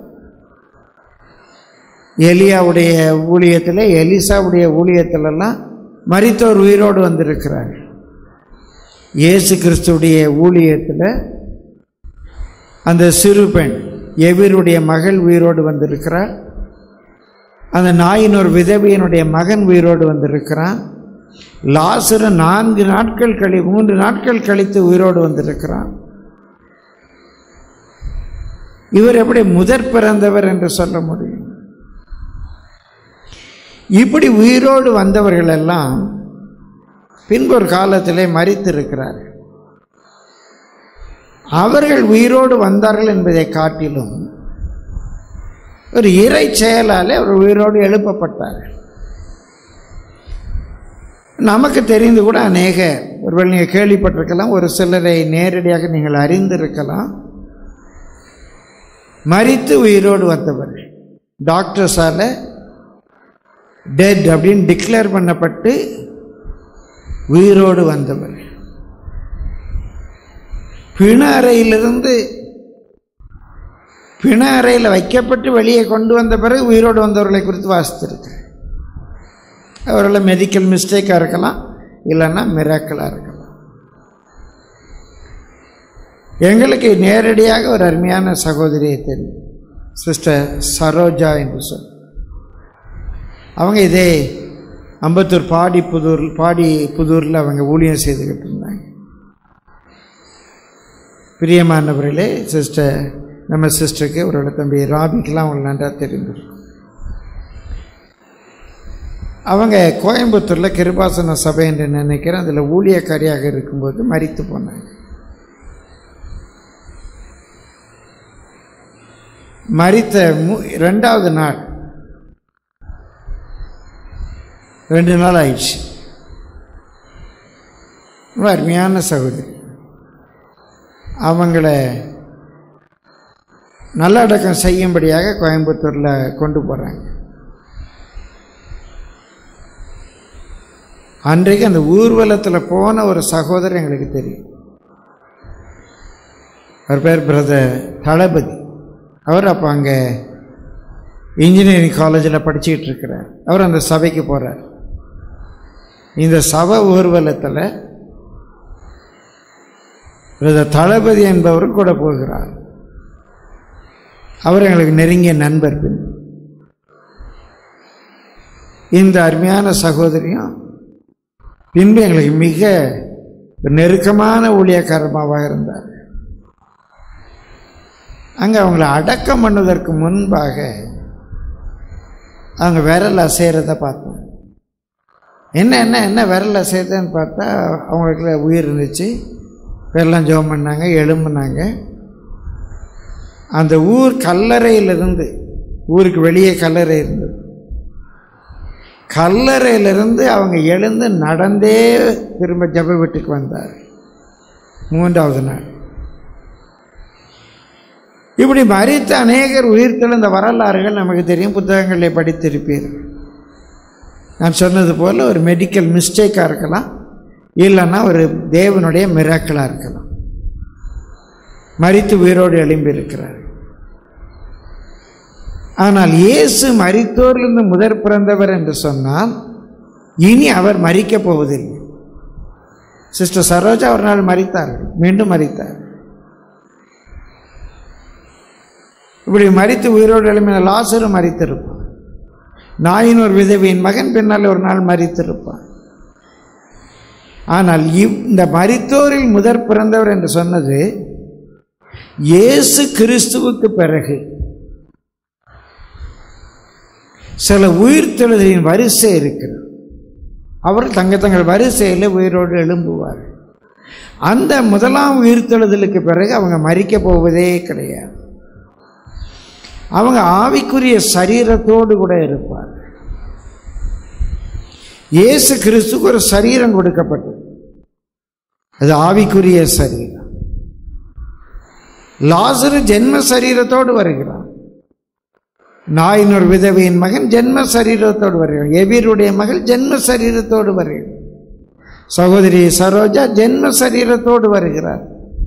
எலியாவுடைய ஊழியத்தில் எலிசாவுடைய ஊழியத்திலெல்லாம் மரித்தோர் உயிரோடு வந்திருக்கிறார் இயேசு கிறிஸ்துடைய ஊழியத்தில் அந்த சிறு பெண் எவருடைய மகள் உயிரோடு வந்திருக்கிறார் அந்த நாயின் ஒரு விதவையினுடைய மகன் உயிரோடு வந்திருக்கிறான் லாசரு நான்கு நாட்கள் கழி மூன்று நாட்கள் கழித்து உயிரோடு வந்திருக்கிறான் இவர் எப்படி முதற் பிறந்தவர் என்று சொல்ல முடியும் இப்படி உயிரோடு வந்தவர்கள் எல்லாம் பின்பு ஒரு காலத்திலே மறித்திருக்கிறார்கள் அவர்கள் உயிரோடு வந்தார்கள் என்பதை காட்டிலும் ஒரு இறை செயலாலே அவர் உயிரோடு எழுப்பப்பட்டார்கள் நமக்கு தெரிந்து கூட அநேக ஒருவேளை நீங்கள் கேள்விப்பட்டிருக்கலாம் ஒரு சிலரை நேரடியாக நீங்கள் அறிந்திருக்கலாம் மறித்து உயிரோடு வந்தவர்கள் டாக்டர்ஸால் டெட் அப்படின்னு டிக்ளேர் பண்ணப்பட்டு உயிரோடு வந்தவர்கள் பிண அறையிலிருந்து பிண அறையில் வைக்கப்பட்டு வெளியே கொண்டு வந்த பிறகு உயிரோடு வந்தவர்களை குறித்து வாசித்திருக்கிறேன் அவர்கள் மெடிக்கல் மிஸ்டேக்காக இருக்கலாம் இல்லைன்னா மிராக்கலாக இருக்கலாம் எங்களுக்கு நேரடியாக ஒரு அருமையான சகோதரியை தெரியும் சிஸ்டர் சரோஜா என்று சொல் அவங்க இதே அம்பத்தூர் பாடி புதூர் பாடி புதூரில் அவங்க ஊழியம் செய்துக்கிட்டு இருந்தாங்க பிரியமானவர்களே சிஸ்டர் நம்ம சிஸ்டருக்கு அவரோட தம்பி ராபிக்கெலாம் அவங்களுக்கு நன்றாக தெரிந்திருக்கும் அவங்க கோயம்புத்தூரில் கிருபாசன சபை என்று நினைக்கிறேன் அதில் ஊழியக்காரியாக இருக்கும்போது மறித்து போனாங்க மரித்த மு ரெண்டாவது நாள் ரெண்டு நாள் ஆயிடுச்சு ரொம்ப அருமையான சகோதரி அவங்கள நல்லடக்கம் செய்யும்படியாக கோயம்புத்தூரில் கொண்டு போகிறாங்க அன்றைக்கு அந்த ஊர்வலத்தில் போன ஒரு சகோதரர் எங்களுக்கு தெரியும் அவர் பேர் பிரதர் தளபதி அவர் அப்போ அங்கே இன்ஜினியரிங் காலேஜில் படிச்சுக்கிட்டு இருக்கிறார் அவர் அந்த சபைக்கு போகிறார் இந்த சபை ஊர்வலத்தில் பிரதர் தளபதி என்பவர் கூட போகிறார் அவர் எங்களுக்கு நெருங்கிய நண்பர் பின் இந்த அருமையான சகோதரியும் பின்பு எங்களுக்கு மிக நெருக்கமான ஊழியக்காரமாக இருந்தார் அங்கே அவங்கள அடக்கம் பண்ணுவதற்கு முன்பாக அவங்க விரல் அசைகிறத பார்த்தோம் என்ன என்ன என்ன விரல் அசைறதுன்னு பார்த்தா அவங்களுக்குள்ள உயிர் இருந்துச்சு வெள்ளம் ஜோம் பண்ணாங்க எழும்புனாங்க அந்த ஊர் கல்லறையிலிருந்து ஊருக்கு வெளியே கல்லறை இருந்தது கல்லறையிலிருந்து அவங்க எழுந்து நடந்தே திரும்ப ஜப வீட்டுக்கு வந்தார் மூன்றாவது நாள் இப்படி மறித்த அநேகர் உயிர்த்தெழுந்த வரலாறுகள் நமக்கு தெரியும் புத்தகங்களை படித்திருப்பீர்கள் நான் சொன்னது போல் ஒரு மெடிக்கல் மிஸ்டேக்காக இருக்கலாம் இல்லைன்னா ஒரு தேவனுடைய மிராக்களாக இருக்கலாம் மறித்து உயிரோடு எழும்பி இருக்கிறார் ஆனால் இயேசு மரித்தோரிலிருந்து முதற் பிறந்தவர் என்று சொன்னால் இனி அவர் மறிக்கப் போவதில்லை சிஸ்டர் சரோஜா ஒரு நாள் மறித்தார்கள் மீண்டும் மறித்தார் இப்படி மறித்து உயிரோடு எழுப்பின லாசரும் மறித்திருப்பான் நாயின் ஒரு விதவியின் மகன் பின்னால் ஒரு நாள் மறித்திருப்பான் ஆனால் இவ் இந்த மரித்தோரில் முதற் பிறந்தவர் என்று சொன்னது இயேசு கிறிஸ்துவுக்கு பிறகு சில உயிர்த்தெழுதலின் வரிசை இருக்கிறது அவர் தங்க தங்கள் வரிசையில் உயிரோடு எழும்புவார் அந்த முதலாம் உயிர்த்தெழுதலுக்கு பிறகு அவங்க மறிக்க போவதே கிடையாது அவங்க ஆவிக்குரிய சரீரத்தோடு கூட இருப்பார் இயேசு கிறிஸ்துக்கு ஒரு சரீரம் கொடுக்கப்பட்டது அது ஆவிக்குரிய சரீரம் லாசரு ஜென்ம சரீரத்தோடு வருகிறான் நாயினொரு விதவையின் மகன் ஜென்ம சரீரத்தோடு வருகிறான் எவீருடைய மகள் ஜென்ம சரீரத்தோடு வருகிறார் சகோதரி சரோஜா ஜென்ம சரீரத்தோடு வருகிறார்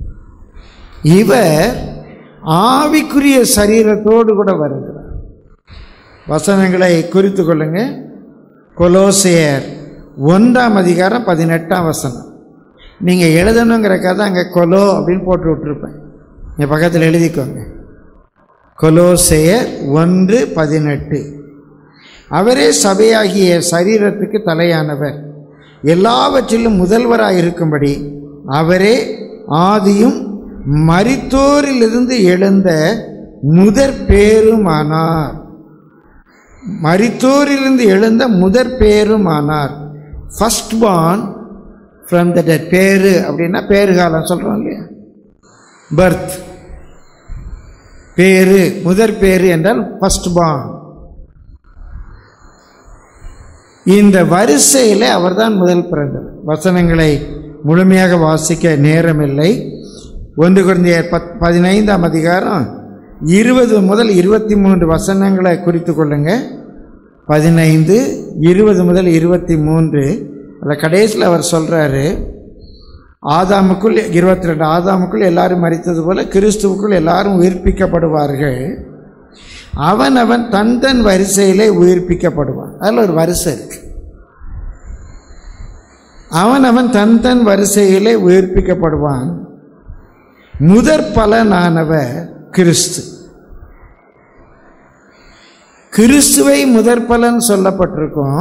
இவர் ஆவிக்குரிய சரீரத்தோடு கூட வருகிறார் வசனங்களை குறித்து கொள்ளுங்க கொலோசியர் ஒன்றாம் அதிகாரம் பதினெட்டாம் வசனம் நீங்கள் எழுதணுங்கிற கதை அங்கே கொலோ அப்படின்னு போட்டு விட்டுருப்பேன் என் பக்கத்தில் எழுதிக்கோங்க கொலோசையர் ஒன்று பதினெட்டு அவரே சபையாகிய சரீரத்துக்கு தலையானவர் எல்லாவற்றிலும் முதல்வராக இருக்கும்படி அவரே ஆதியும் மரித்தோரிலிருந்து எழுந்த முதற் பேருமானார் மரித்தோரிலிருந்து எழுந்த முதற் பேருமானார் first born from the dead பேரு அப்படின்னா பேரு காலம் சொல்கிறோம் இல்லையா பர்த் பேரு முதற் பேரு என்றால் ஃபஸ்ட் பார்ன் இந்த வரிசையில் அவர்தான் முதல் பிறந்தவர் வசனங்களை முழுமையாக வாசிக்க நேரமில்லை ஒன்று குழந்தையர் பத் பதினைந்தாம் அதிகாரம் இருபது முதல் இருபத்தி மூன்று வசனங்களை குறித்து கொள்ளுங்க பதினைந்து இருபது முதல் இருபத்தி மூன்று அதில் கடைசியில் அவர் சொல்கிறாரு ஆதாமுக்குள் இருபத்தி ரெண்டு ஆதாமுக்குள் எல்லாரும் மறித்தது போல கிறிஸ்துவுக்குள் எல்லாரும் உயிர்ப்பிக்கப்படுவார்கள் அவன் அவன் தன் தன் வரிசையிலே உயிர்ப்பிக்கப்படுவான் அதில் ஒரு வரிசை இருக்கு அவன் அவன் தன் தன் வரிசையிலே உயிர்ப்பிக்கப்படுவான் முதற் பலனானவர் கிறிஸ்து கிறிஸ்துவை முதற் பலன் சொல்லப்பட்டிருக்கும்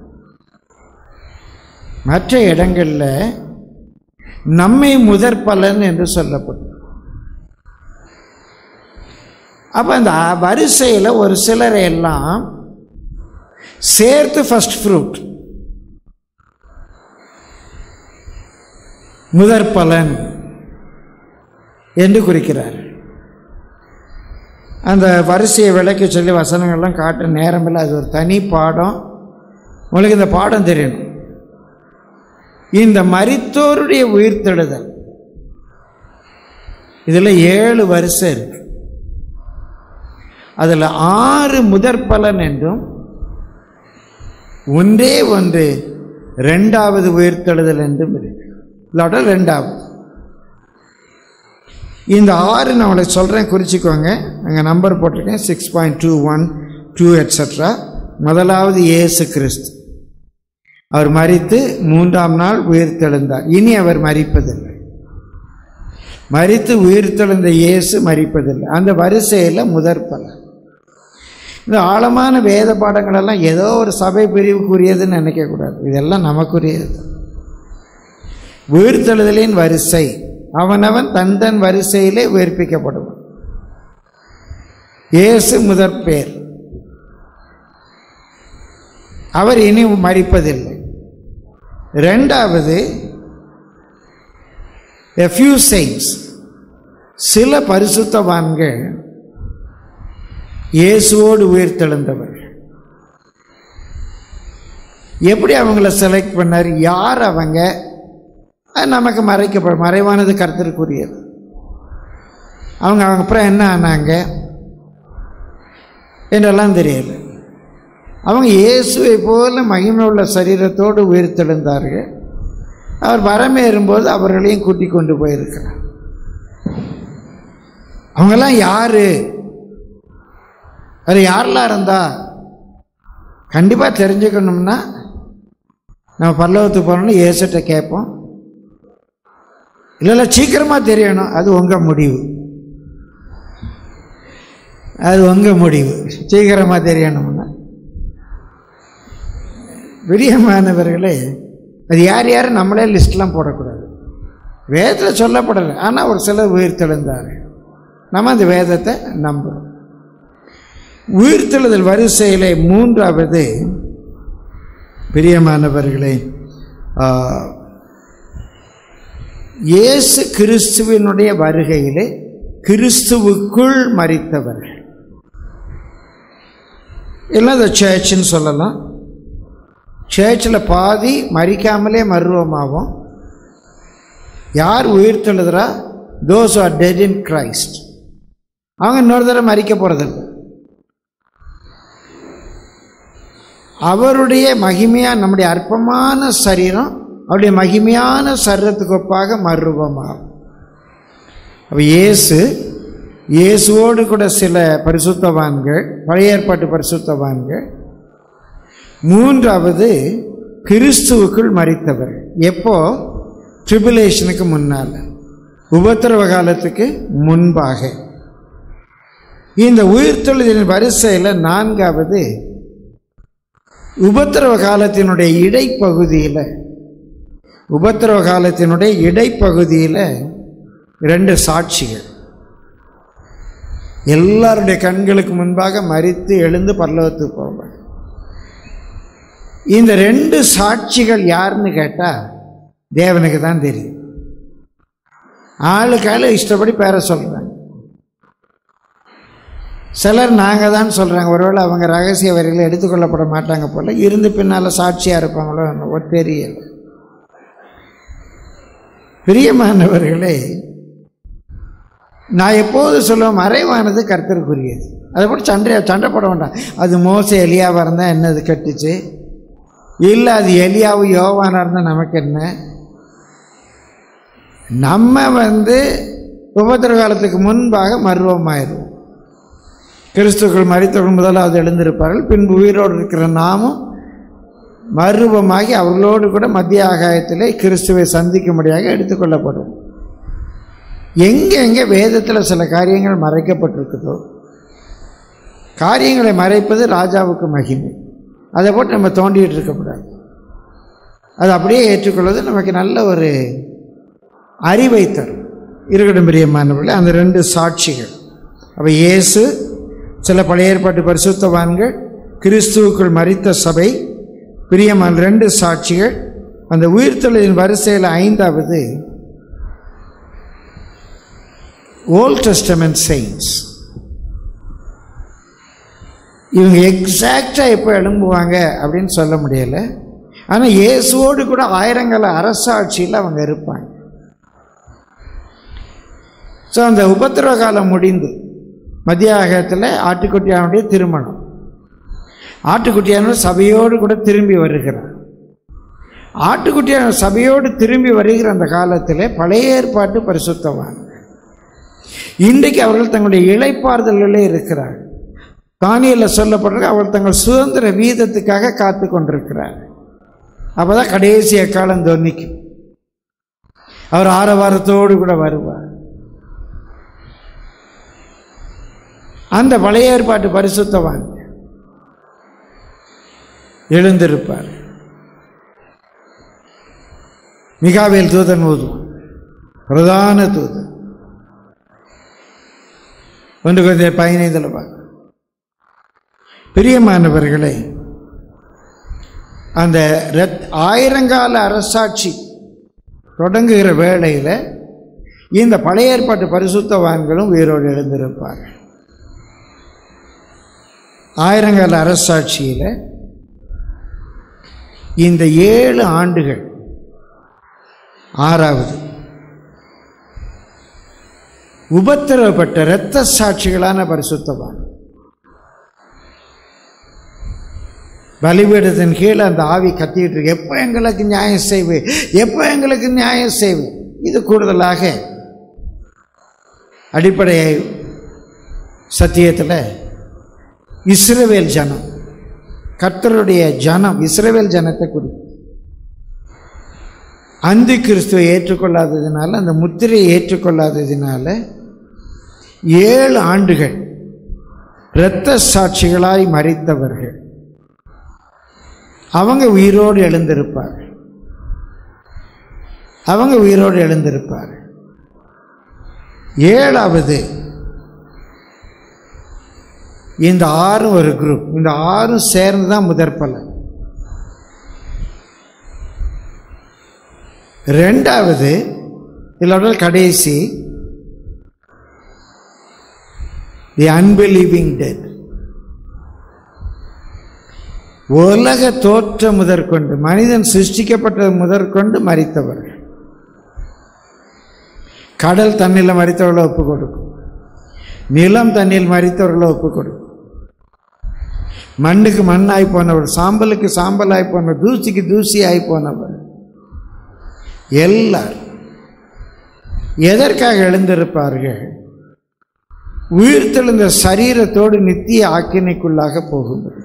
மற்ற இடங்களில் நம்மை முதற் பலன் என்று சொல்லப்பட்டிருக்கும் அப்போ அந்த வரிசையில் ஒரு சிலரை எல்லாம் சேர்த்து ஃபர்ஸ்ட் ஃப்ரூட் முதற் பலன் என்று குறிக்கிறார் அந்த வரிசையை விளக்கி சொல்லி வசனங்கள்லாம் காட்ட நேரமில்லை அது ஒரு தனி பாடம் உங்களுக்கு இந்த பாடம் தெரியணும் இந்த மரித்தோருடைய உயிர்த்தெழுதல் இதில் ஏழு வரிசை இருக்கு அதில் ஆறு முதற் பலன் என்றும் ஒன்றே ஒன்று ரெண்டாவது உயிர்த்தெழுதல் என்றும் இருக்கு இல்லாட்ட ரெண்டாவது இந்த ஆறு நான் உங்களுக்கு சொல்கிறேன் குறிச்சிக்கோங்க அங்கே நம்பர் போட்டிருக்கேன் six point two one two etcetera முதலாவது இயேசு கிறிஸ்து அவர் மரித்து மூன்றாம் நாள் உயிர்த்தெழுந்தார் இனி அவர் மரிப்பதில்லை மரித்து உயிர்த்தெழுந்த இயேசு மரிப்பதில்லை அந்த வரிசையில் முதற் பலன் இந்த ஆழமான வேத பாடங்களெல்லாம் ஏதோ ஒரு சபை பிரிவுக்குரியதுன்னு நினைக்கக்கூடாது இதெல்லாம் நமக்குரியது உயிர்த்தெழுதலின் வரிசை அவனவன் தன் தன் வரிசையிலே உயிர்ப்பிக்கப்படுவான் இயேசு முதற் பேர் அவர் இனி மறிப்பதில்லை ரெண்டாவது a few saints சில பரிசுத்தவான்கள் இயேசுவோடு உயிர்த்தெழுந்தவர்கள் எப்படி அவங்கள செலக்ட் பண்ணார் யார் அவங்க அது நமக்கு மறைக்கப்படும் மறைவானது கருத்திற்குரியது அவங்க அவங்க அப்புறம் என்ன ஆனாங்க என்றெல்லாம் தெரியல அவங்க இயேசுவை போல மகிமை உள்ள சரீரத்தோடு உயிர்த்தெழுந்தார்கள் அவர் வரமேறும்போது அவர்களையும் கூட்டி கொண்டு போயிருக்கிறார் அவங்கெல்லாம் யாரு அது யாரெல்லாம் இருந்தா கண்டிப்பாக தெரிஞ்சுக்கணும்னா நம்ம பல்லவத்துக்கு போனோம்னா இயேசுட்ட கேட்போம் இல்லை இல்லை சீக்கிரமாக தெரியணும் அது உங்கள் முடிவு அது உங்கள் முடிவு சீக்கிரமாக தெரியணும்னா பிரியமானவர்களே அது யார் யார் நம்மளே லிஸ்ட்லாம் போடக்கூடாது வேதத்தில் சொல்லப்படலை ஆனால் ஒரு சிலர் உயிர்த்தெழுந்தார் நம்ம அந்த வேதத்தை நம்புகிறோம் உயிர்த்தெழுதல் வரிசையிலே மூன்றாவது பிரியமானவர்களே ஆ, இயேசு கிறிஸ்துவினுடைய வருகையிலே கிறிஸ்துவுக்குள் மறித்தவர்கள் இல்லை த சர்ச்சுன்னு சொல்லலாம் சர்ச்சில் பாதி மறிக்காமலே மருவமாகும் யார் உயிர்த்தெழுதுறா those are dead in Christ அவங்க இன்னொரு தடவை மறிக்க போகிறதில்ல அவருடைய மகிமையாக நம்முடைய அற்பமான சரீரம் அவருடைய மகிமையான சரீரத்துக்கு ஒப்பாக மறுரூபமாகும் அப்போ இயேசு இயேசுவோடு கூட சில பரிசுத்தவான்கள் பழைய ஏற்பாட்டு பரிசுத்தவான்கள் மூன்றாவது கிறிஸ்துவுக்குள் மறித்தவர் எப்போ ட்ரிபுலேஷனுக்கு முன்னால் உபத்திரவ காலத்துக்கு முன்பாக இந்த உயிர்த்தெழுதின் வரிசையில் நான்காவது உபத்திரவ காலத்தினுடைய இடைப்பகுதியில் உபத்திரவ காலத்தினுடைய இடைப்பகுதியில் ரெண்டு சாட்சிகள் எல்லாருடைய கண்களுக்கு முன்பாக மறித்து எழுந்து பல்லவத்துக்கு போவாங்க இந்த ரெண்டு சாட்சிகள் யாருன்னு கேட்டால் தேவனுக்கு தான் தெரியும் ஆளுக்கு ஆளு இஷ்டப்படி பேர சொல்கிறாங்க சிலர் நாங்கள் தான் சொல்கிறாங்க ஒருவேளை அவங்க ரகசிய வரிகளை எடுத்துக்கொள்ளப்பட மாட்டாங்க போல இருந்து பின்னால் சாட்சியாக இருப்பாங்களோ என்னவோ தெரியல பிரியமானவர்களே நான் எப்போது சொல்லுவேன் மறைவானது கர்த்தருக்குரியது அதை போட்டு சண்டை சண்டை போட வேண்டாம் அது மோச எலியாவாக இருந்தால் என்னது கட்டுச்சு இல்லை அது எலியாவும் யோவானா இருந்தால் நமக்கு என்ன நம்ம வந்து உபத்திர காலத்துக்கு முன்பாக மருவமாயிருவோம் கிறிஸ்துக்கள் மறித்தவர்கள் முதலாவது எழுந்திருப்பார்கள் பின்பு உயிரோடு இருக்கிற நாமும் மறுரூபமாகி அவர்களோடு கூட மத்திய ஆகாயத்திலே கிறிஸ்துவை சந்திக்கும்படியாக எடுத்துக்கொள்ளப்படும் எங்கே எங்கே வேதத்தில் சில காரியங்கள் மறைக்கப்பட்டிருக்குதோ காரியங்களை மறைப்பது ராஜாவுக்கு மகிமை அதை போட்டு நம்ம தோண்டிகிட்டு இருக்கக்கூடாது அது அப்படியே ஏற்றுக்கொள்வது நமக்கு நல்ல ஒரு அறிவை தரும் இருக்கட்டும் பிரியமானவர்களே அந்த ரெண்டு சாட்சிகள் அப்போ இயேசு சில பழைய ஏற்பாட்டு பரிசுத்தவான்கள் கிறிஸ்துவுக்குள் மறித்த சபை பிரியமான ரெண்டு சாட்சிகள் அந்த உயிர்த்தொழிலின் வரிசையில் ஐந்தாவது ஓல்ட் டெஸ்டமெண்ட் செயின்ஸ் இவங்க எக்ஸாக்டாக எப்போ எழும்புவாங்க அப்படின்னு சொல்ல முடியலை ஆனால் இயேசுவோடு கூட ஆயிரங்கால அரசாட்சியில் அவங்க இருப்பாங்க ஸோ அந்த உபத்திரவ காலம் முடிந்து மத்தியாகத்தில் ஆட்டுக்குட்டியானுடைய திருமணம் ஆட்டுக்குட்டியான சபையோடு கூட திரும்பி வருகிறார் ஆட்டுக்குட்டியான சபையோடு திரும்பி வருகிற அந்த காலத்தில் பழைய ஏற்பாட்டு பரிசுத்தவான் இன்றைக்கு அவர்கள் தங்களுடைய இழைப்பாறுதல்களே இருக்கிறார்கள் தானியில் சொல்லப்படுறது அவர்கள் தங்கள் சுதந்திர வீதத்துக்காக காத்து கொண்டிருக்கிறார் அப்பதான் கடைசி காலம் தொன்னிக்கும் அவர் ஆரவாரத்தோடு கூட வருவார் அந்த பழைய ஏற்பாட்டு பரிசுத்தவான் எழுந்திருப்பார் மிகாவேல் தூதன் ஊதுவான் பிரதான தூதன் ஒன்று கொஞ்சம் பதினைந்தில் பார்க்க பிரியமானவர்களே அந்த ரத் ஆயிரங்கால அரசாட்சி தொடங்குகிற வேளையில் இந்த பழைய ஏற்பாட்டு பரிசுத்தவான்களும் உயிரோடு எழுந்திருப்பார்கள் ஆயிரங்கால அரசாட்சியில் இந்த ஏழு ஆண்டுகள் ஆறாவது உபத்திரவப்பட்ட இரத்த சாட்சிகளான பரிசுத்தவான் பலிபீடத்தின் கீழே அந்த ஆவி கத்திட்டு இருக்கு எப்போ எங்களுக்கு நியாயம் செய்வு எப்போ எங்களுக்கு நியாயம் செய்வு இது கூடுதலாக அடிப்படை சத்தியத்தில் இஸ்ரவேல் ஜனம் கர்த்தருடைய ஜனம் இஸ்ரவேல் ஜனத்தை குறித்து அந்தி கிறிஸ்துவை ஏற்றுக்கொள்ளாததினால அந்த முத்திரையை ஏற்றுக்கொள்ளாததினால ஏழு ஆண்டுகள் இரத்த சாட்சிகளாய் மறித்தவர்கள் அவங்க உயிரோடு எழுந்திருப்பார்கள் அவங்க உயிரோடு எழுந்திருப்பார்கள் ஏழாவது இந்த ஆறும் ஒரு குரூப் இந்த ஆறும் சேர்ந்து தான் முதற்பலன் ரெண்டாவது இல்லாத கடைசி தி அன்பிலீவிங் டெத் உலக தோற்றம் முதற்கொண்டு மனிதன் சிருஷ்டிக்கப்பட்டது முதற்கொண்டு மறித்தவர்கள் கடல் தண்ணியில் மறித்தவர்களை ஒப்பு கொடுக்கும் நிலம் தண்ணியில் மறித்தவர்களை ஒப்பு கொடுக்கும் மண்ணுக்கு மண்ணாய் போனவர் சாம்பலுக்கு சாம்பலாய் போனவர் தூசிக்கு தூசியாய் போனவர் எல்லாரும் எதற்காக எழுந்திருப்பார்கள் உயிர்த்தெழுந்த சரீரத்தோடு நித்திய ஆக்கினைக்குள்ளாக போகும்படி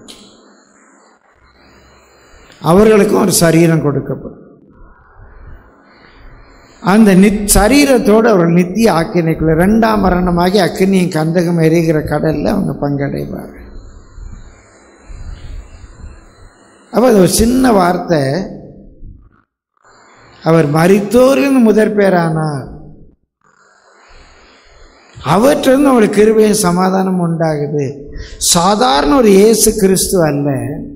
அவர்களுக்கும் ஒரு சரீரம் கொடுக்கப்படும் அந்த நித் சரீரத்தோடு அவர்கள் நித்திய ஆக்கினைக்குள்ள ரெண்டாம் மரணமாகி அக்கினியும் கந்தகம் எரிகிற கடலில் அவங்க பங்கடைவார்கள் அப்போ அது ஒரு சின்ன வார்த்தை அவர் மரித்தோரின் முதற் பேரானார் அவற்றிலிருந்து அவருக்கு கிருபையும் சமாதானம் உண்டாகுது சாதாரண ஒரு இயேசு கிறிஸ்து அல்ல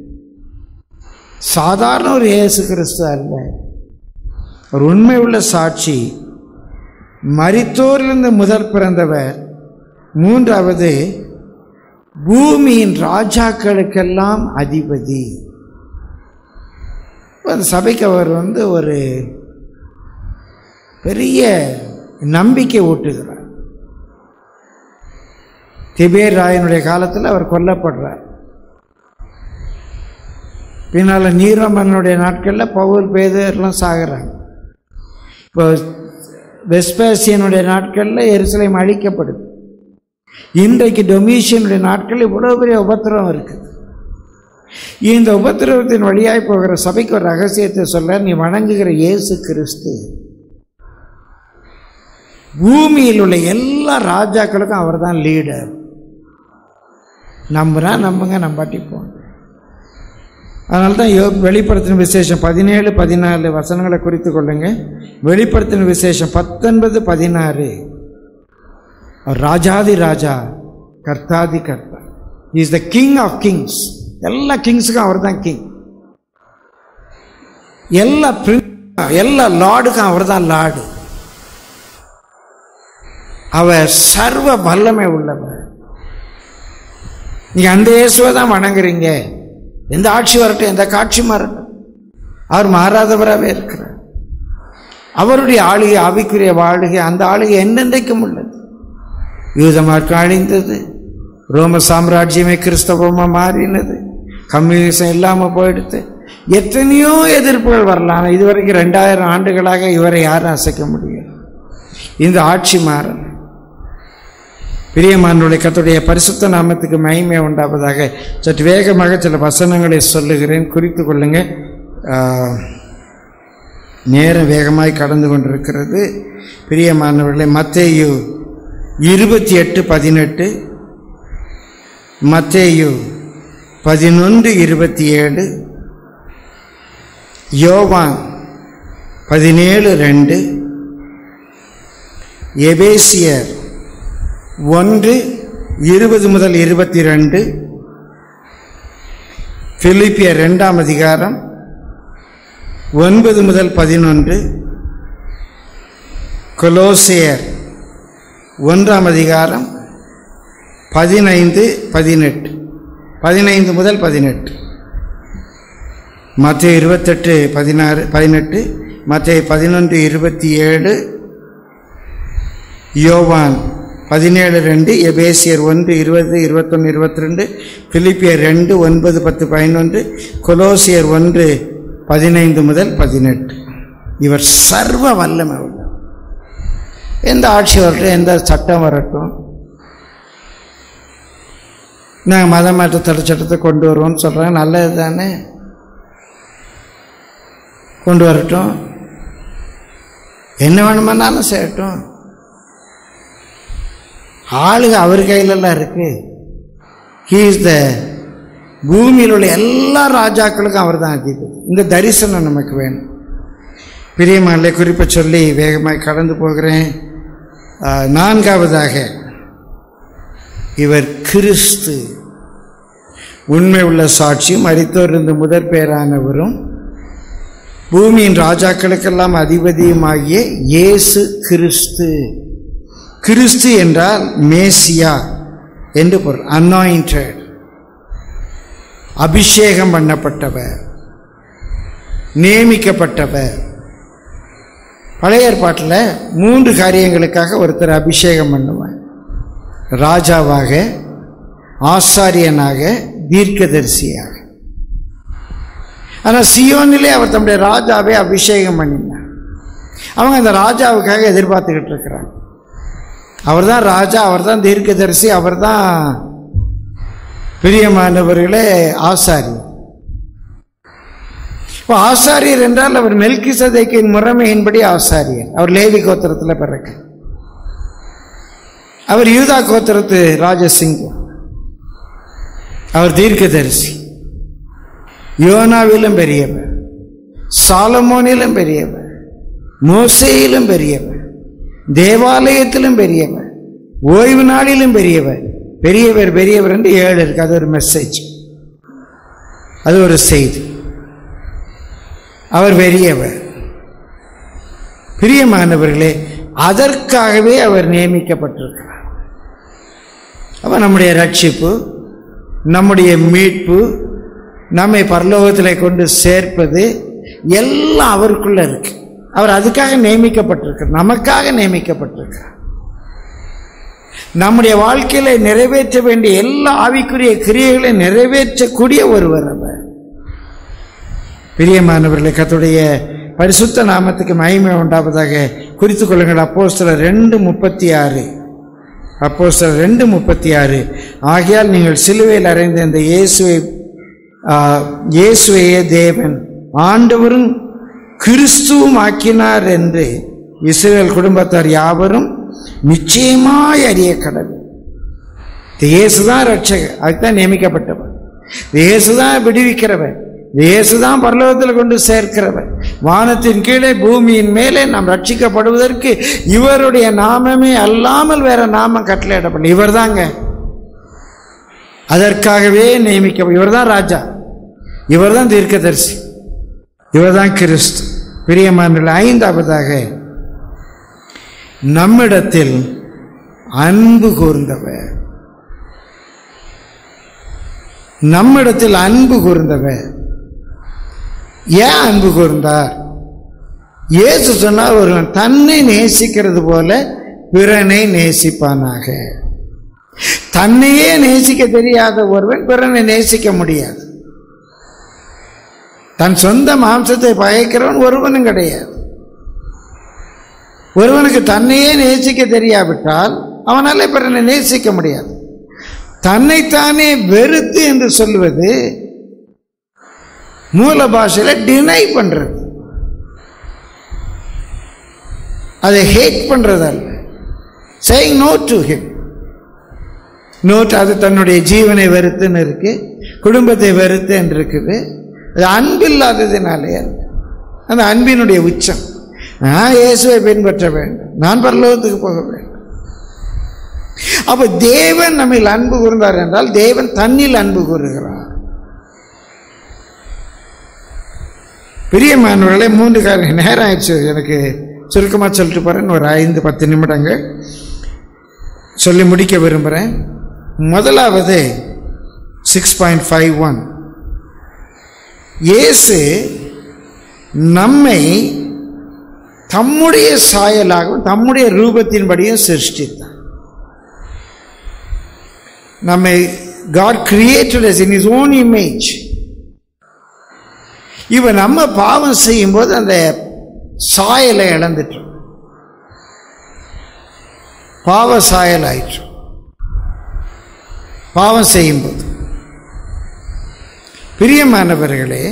சாதாரண ஒரு இயேசு கிறிஸ்து அல்ல ஒரு உண்மை உள்ள சாட்சி மரித்தோரிலிருந்து முதல் பிறந்தவர் மூன்றாவது பூமியின் ராஜாக்களுக்கெல்லாம் அதிபதி அந்த சபைக்கு அவர் வந்து ஒரு பெரிய நம்பிக்கை ஊட்டுகிறார் திபேர் ராயனுடைய காலத்தில் அவர் கொல்லப்படுறார் பின்னால் நீரமன்னனுடைய நாட்களில் பவுல் பேதர்லாம் சாகுறாங்க இப்போ வெஸ்பேசியனுடைய நாட்களில் எருசலேம் அழிக்கப்படுது இன்றைக்கு டொமிஷியனுடைய நாட்கள் இவ்வளோ பெரிய உபத்திரவம் இருக்குது இந்த உபத்திரவத்தின் வழியாய் போகிற சபைக்கு ஒரு ரகசியத்தை சொல்ல நீ வணங்குகிற இயேசு கிறிஸ்து பூமியில் உள்ள எல்லா ராஜாக்களுக்கும் அவர் தான் லீடர் நம்புனா நம்புங்க நம்பாட்டி போங்க அதனால தான் யோ வெளிப்படுத்தின விசேஷம் பதினேழு பதினாலு வசனங்களை குறித்து கொள்ளுங்க வெளிப்படுத்தின விசேஷம் பத்தொன்பது பதினாறு அவர் ராஜாதி ராஜா கர்த்தாதி கர்த்தா is the king of kings எல்லா கிங்ஸுக்கும் அவர் தான் கிங் எல்லா பிரின் எல்லா லார்டுக்கும் அவர் தான் லார்டு அவர் சர்வ வல்லமை உள்ளவர் நீங்க அந்த இயேசுவை தான் வணங்குறீங்க எந்த ஆட்சி வரட்டும் எந்த காட்சி மாறட்டும் அவர் மாறாதவராகவே இருக்கிறார் அவருடைய ஆளுகை ஆவிக்குரிய வாழுகை அந்த ஆளுகை என்னென்றைக்கும் உள்ளது யூத மார்க்கம் அழிந்தது ரோம சாம்ராஜ்யமே கிறிஸ்தவமா மாறினது கம்யூனிசம் இல்லாமல் போயிடுது எத்தனையோ எதிர்ப்புகள் வரலாம் ஆனா இதுவரைக்கும் ரெண்டாயிரம் ஆண்டுகளாக இவரை யாரும் அசைக்க முடியாது இந்த ஆட்சி மாறல பிரியமானுடைய கத்துடைய பரிசுத்த நாமத்துக்கு மகிமை உண்டாவதாக சற்று வேகமாக சில வசனங்களை சொல்லுகிறேன் குறித்து கொள்ளுங்க ஆஹ், நேரம் வேகமாய் கடந்து கொண்டிருக்கிறது பிரியமானவர்களே மத்தேயு இருபத்தி எட்டு பதினெட்டு மத்தேயு பதினொன்று இருபத்தி ஏழு யோவான் பதினேழு ரெண்டு எபேசியர் ஒன்று இருபது முதல் இருபத்தி ரெண்டு பிலிப்பியர் ரெண்டாம் அதிகாரம் ஒன்பது முதல் பதினொன்று கொலோசியர் ஒன்றாம் அதிகாரம் பதினைந்து பதினெட்டு பதினைந்து முதல் பதினெட்டு மத்திய இருபத்தெட்டு பதினாறு பதினெட்டு மத்திய பதினொன்று இருபத்தி ஏழு யோவான் பதினேழு ரெண்டு எபேசியர் ஒன்று இருபது இருபத்தொன்று இருபத்தி ரெண்டு பிலிப்பியர் ரெண்டு ஒன்பது பத்து பதினொன்று கொலோசியர் ஒன்று பதினைந்து முதல் பதினெட்டு இவர் சர்வ வல்லமை உள்ளவர் எந்த ஆட்சி வரட்டும் எந்த சட்டம் வரட்டும் நாங்கள் மத மாற்ற தடை சட்டத்தை கொண்டு வருவோம்னு சொல்கிறாங்க நல்லது தானே கொண்டு வரட்டும் என்ன வேணுமானாலும் செய்யட்டும் ஆளுக அவர் கையிலெல்லாம் இருக்கு ஹீ இஸ் த பூமியில் உள்ள எல்லா ராஜாக்களுக்கும் அவர் தான் அதிபதி இந்த தரிசனம் நமக்கு வேணும் பிரியமானே குறிப்பை சொல்லி வேகமாய் கடந்து போகிறேன் ஆஹ், நான்காவதாக இவர் கிறிஸ்து உண்மை உள்ள சாட்சியும் மரித்தோரிருந்து முதற் பேரானவரும் பூமியின் ராஜாக்களுக்கெல்லாம் அதிபதியுமாகிய இயேசு கிறிஸ்து கிறிஸ்து என்றால் மேசியா என்று பொருள் அனாயிண்டட் அபிஷேகம் பண்ணப்பட்டவர் நியமிக்கப்பட்டவர் பழைய ஏற்பாட்டில் மூன்று காரியங்களுக்காக ஒருத்தர் அபிஷேகம் பண்ணுவார் ராஜாவாக ஆசாரியனாக தீர்க்கதரிசியாக ஆனால் சியோனிலே அவர் தம்முடைய ராஜாவை அபிஷேகம் பண்ணினார் அவங்க அந்த ராஜாவுக்காக எதிர்பார்த்துக்கிட்டு இருக்கிறாங்க அவர் தான் ராஜா அவர் தான் தீர்க்கதரிசி அவர் தான் பிரியமானவர்களே ஆசாரி இப்போ ஆசாரியர் என்றால் அவர் மெல்கி சதைக்கின் முறைமையின்படி ஆசாரியர் அவர் லேவி கோத்திரத்தில் பிறகு அவர் யூதா கோத்திரத்து ராஜசிங்கம் அவர் தீர்க்கதரிசி யோனாவிலும் பெரியவர் சாலமோனிலும் பெரியவர் மோசேயிலும் பெரியவர் தேவாலயத்திலும் பெரியவர் ஓய்வு நாளிலும் பெரியவர் பெரியவர் பெரியவர் என்று ஏழு இருக்கு அது ஒரு மெசேஜ் அது ஒரு செய்தி அவர் பெரியவர் பிரியமானவர்களே அதற்காகவே அவர் நியமிக்கப்பட்டிருக்கிறார் அப்ப நம்முடைய ரட்சிப்பு நம்முடைய மீட்பு நம்மை பரலோகத்தில் கொண்டு சேர்ப்பது எல்லாம் அவருக்குள்ள இருக்கு அவர் அதுக்காக நியமிக்கப்பட்டிருக்கிறார் நமக்காக நியமிக்கப்பட்டிருக்கிறார் நம்முடைய வாழ்க்கையில நிறைவேற்ற வேண்டிய எல்லா ஆவிக்குரிய கிரியைகளை நிறைவேற்றக்கூடிய ஒருவர் அவர் பிரியமானவர்களே கத்துடைய பரிசுத்த நாமத்துக்கு மகிமை உண்டாவதாக குறித்துக் கொள்ளுங்கள் அப்போ சில ரெண்டு முப்பத்தி ஆறு அப்போ சில ரெண்டு முப்பத்தி ஆறு ஆகையால் நீங்கள் சிலுவையில் அறைந்த இந்த இயேசுவை ஆ, இயேசுவையே தேவன் ஆண்டவரும் கிறிஸ்துவும் ஆக்கினார் என்று இஸ்ரேல் குடும்பத்தார் யாவரும் நிச்சயமாய் அறிய கடவுள் இந்த இயேசுதான் ரட்சகர் அதுதான் நியமிக்கப்பட்டவர் இந்த இயேசுதான் விடுவிக்கிறவர் இந்த இயேசுதான் பரலோகத்தில் கொண்டு சேர்க்கிறவர் வானத்தின் கீழே பூமியின் மேலே நாம் ரட்சிக்கப்படுவதற்கு இவருடைய நாமமே அல்லாமல் வேற நாமம் கட்டளையிடப்படல இவர் தாங்க அதற்காகவே நியமிக்க இவர் தான் ராஜா இவர் தான் தீர்க்கதரிசி இவர் தான் கிறிஸ்து பிரியமான ஐந்தாவதாக நம்மிடத்தில் அன்பு கூர்ந்தவர் நம்மிடத்தில் அன்பு கூர்ந்தவர் ஏன் அன்பு கூர்ந்தார் இயேசு சொன்னார் ஒருவன் தன்னை நேசிக்கிறது போல பிறனை நேசிப்பானாக தன்னையே நேசிக்க தெரியாத ஒருவன் பிறனை நேசிக்க முடியாது தன் சொந்த மாம்சத்தை பகைக்கிறவன் ஒருவனும் கிடையாது ஒருவனுக்கு தன்னையே நேசிக்க தெரியாவிட்டால் அவனால பிறனை நேசிக்க முடியாது தன்னைத்தானே வெறுத்து என்று சொல்வது மூல பாஷையில டினை பண்றது அதை ஹேட் பண்றது அல்ல saying no to him note அது தன்னுடைய ஜீவனை வெறுத்துன்னு இருக்கு குடும்பத்தை வெறுத்து என்று இருக்குது அது அன்பில்லாததினாலே அல்ல அந்த அன்பினுடைய உச்சம் நான் இயேசுவை பின்பற்ற வேண்டும் நான் பரலோகத்துக்கு போக வேண்டும் அப்ப தேவன் நம்மில் அன்பு கூர்ந்தார் என்றால் தேவன் தன்னில் அன்பு கூறுகிறார் பிரியமானவர்களே மூன்று காரணம் நேரம் ஆயிடுச்சு எனக்கு சுருக்கமாக சொல்லிட்டு போகிறேன் ஒரு ஐந்து பத்து நிமிடங்கள் சொல்லி முடிக்க விரும்புகிறேன் முதலாவது சிக்ஸ் பாயிண்ட் ஃபைவ் ஒன் இயேசு நம்மை தம்முடைய சாயலாகவும் தம்முடைய ரூபத்தின்படியும் சிருஷ்டித்தார் நம்மை God created as in his own image இவ நம்ம பாவம் செய்யும்போது அந்த சாயலை இழந்துட்டோம் பாவ சாயல் ஆயிற்று பாவம் செய்யும்போது பிரியமானவர்களே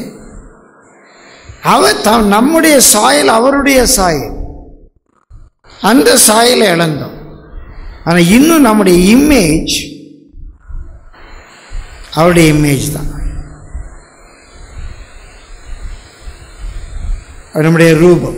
அவர் தம் நம்முடைய சாயல் அவருடைய சாயல் அந்த சாயலை இழந்தோம் ஆனால் இன்னும் நம்முடைய இமேஜ் அவருடைய இமேஜ் தான் அது நம்முடைய ரூபம்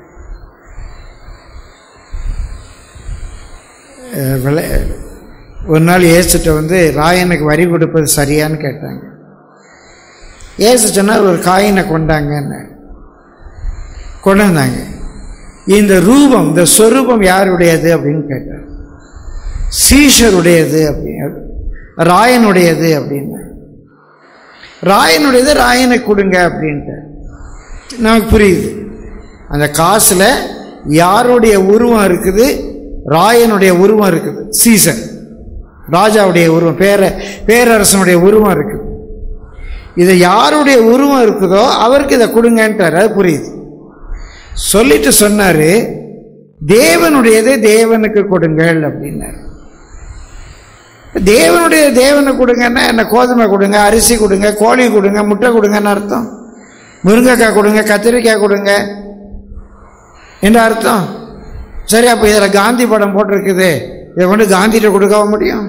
அஹ் விளை- ஒரு நாள் ஏசுட்ட வந்து ராயனுக்கு வரி கொடுப்பது சரியான்னு கேட்டாங்க ஏசு சொன்னார் ஒரு காயினை கொண்டாங்கன்னு கொண்டு வந்தாங்க இந்த ரூபம் இந்த சொரூபம் யாருடையது அப்படின்னு கேட்டார் சீஷருடையது அப்படின்னு ராயனுடையது அப்படின்னு ராயனுடையது ராயனுக்கு கொடுங்க அப்படின்ட்டு நமக்கு புரியுது அந்த காசில் யாருடைய உருவம் இருக்குது ராயனுடைய உருவம் இருக்குது சீசன் ராஜாவுடைய உருவம் பேர பேரரசனுடைய உருவம் இருக்குது இது யாருடைய உருவம் இருக்குதோ அவருக்கு இதை கொடுங்கன்ட்டார் அது புரியுது சொல்லிட்டு சொன்னாரு தேவனுடையதை தேவனுக்கு கொடுங்கள் அப்படின்னாரு தேவனுடைய தேவனுக்கு கொடுங்கன்னா என்ன கோதுமை கொடுங்க அரிசி கொடுங்க கோழி கொடுங்க முட்டை கொடுங்கன்னு அர்த்தம் முருங்கைக்காய் கொடுங்க கத்திரிக்காய் கொடுங்க என்ன அர்த்தம் சரி அப்போ இதில் காந்தி படம் போட்டிருக்குது இதை கொண்டு காந்திகிட்ட கொடுக்க முடியும்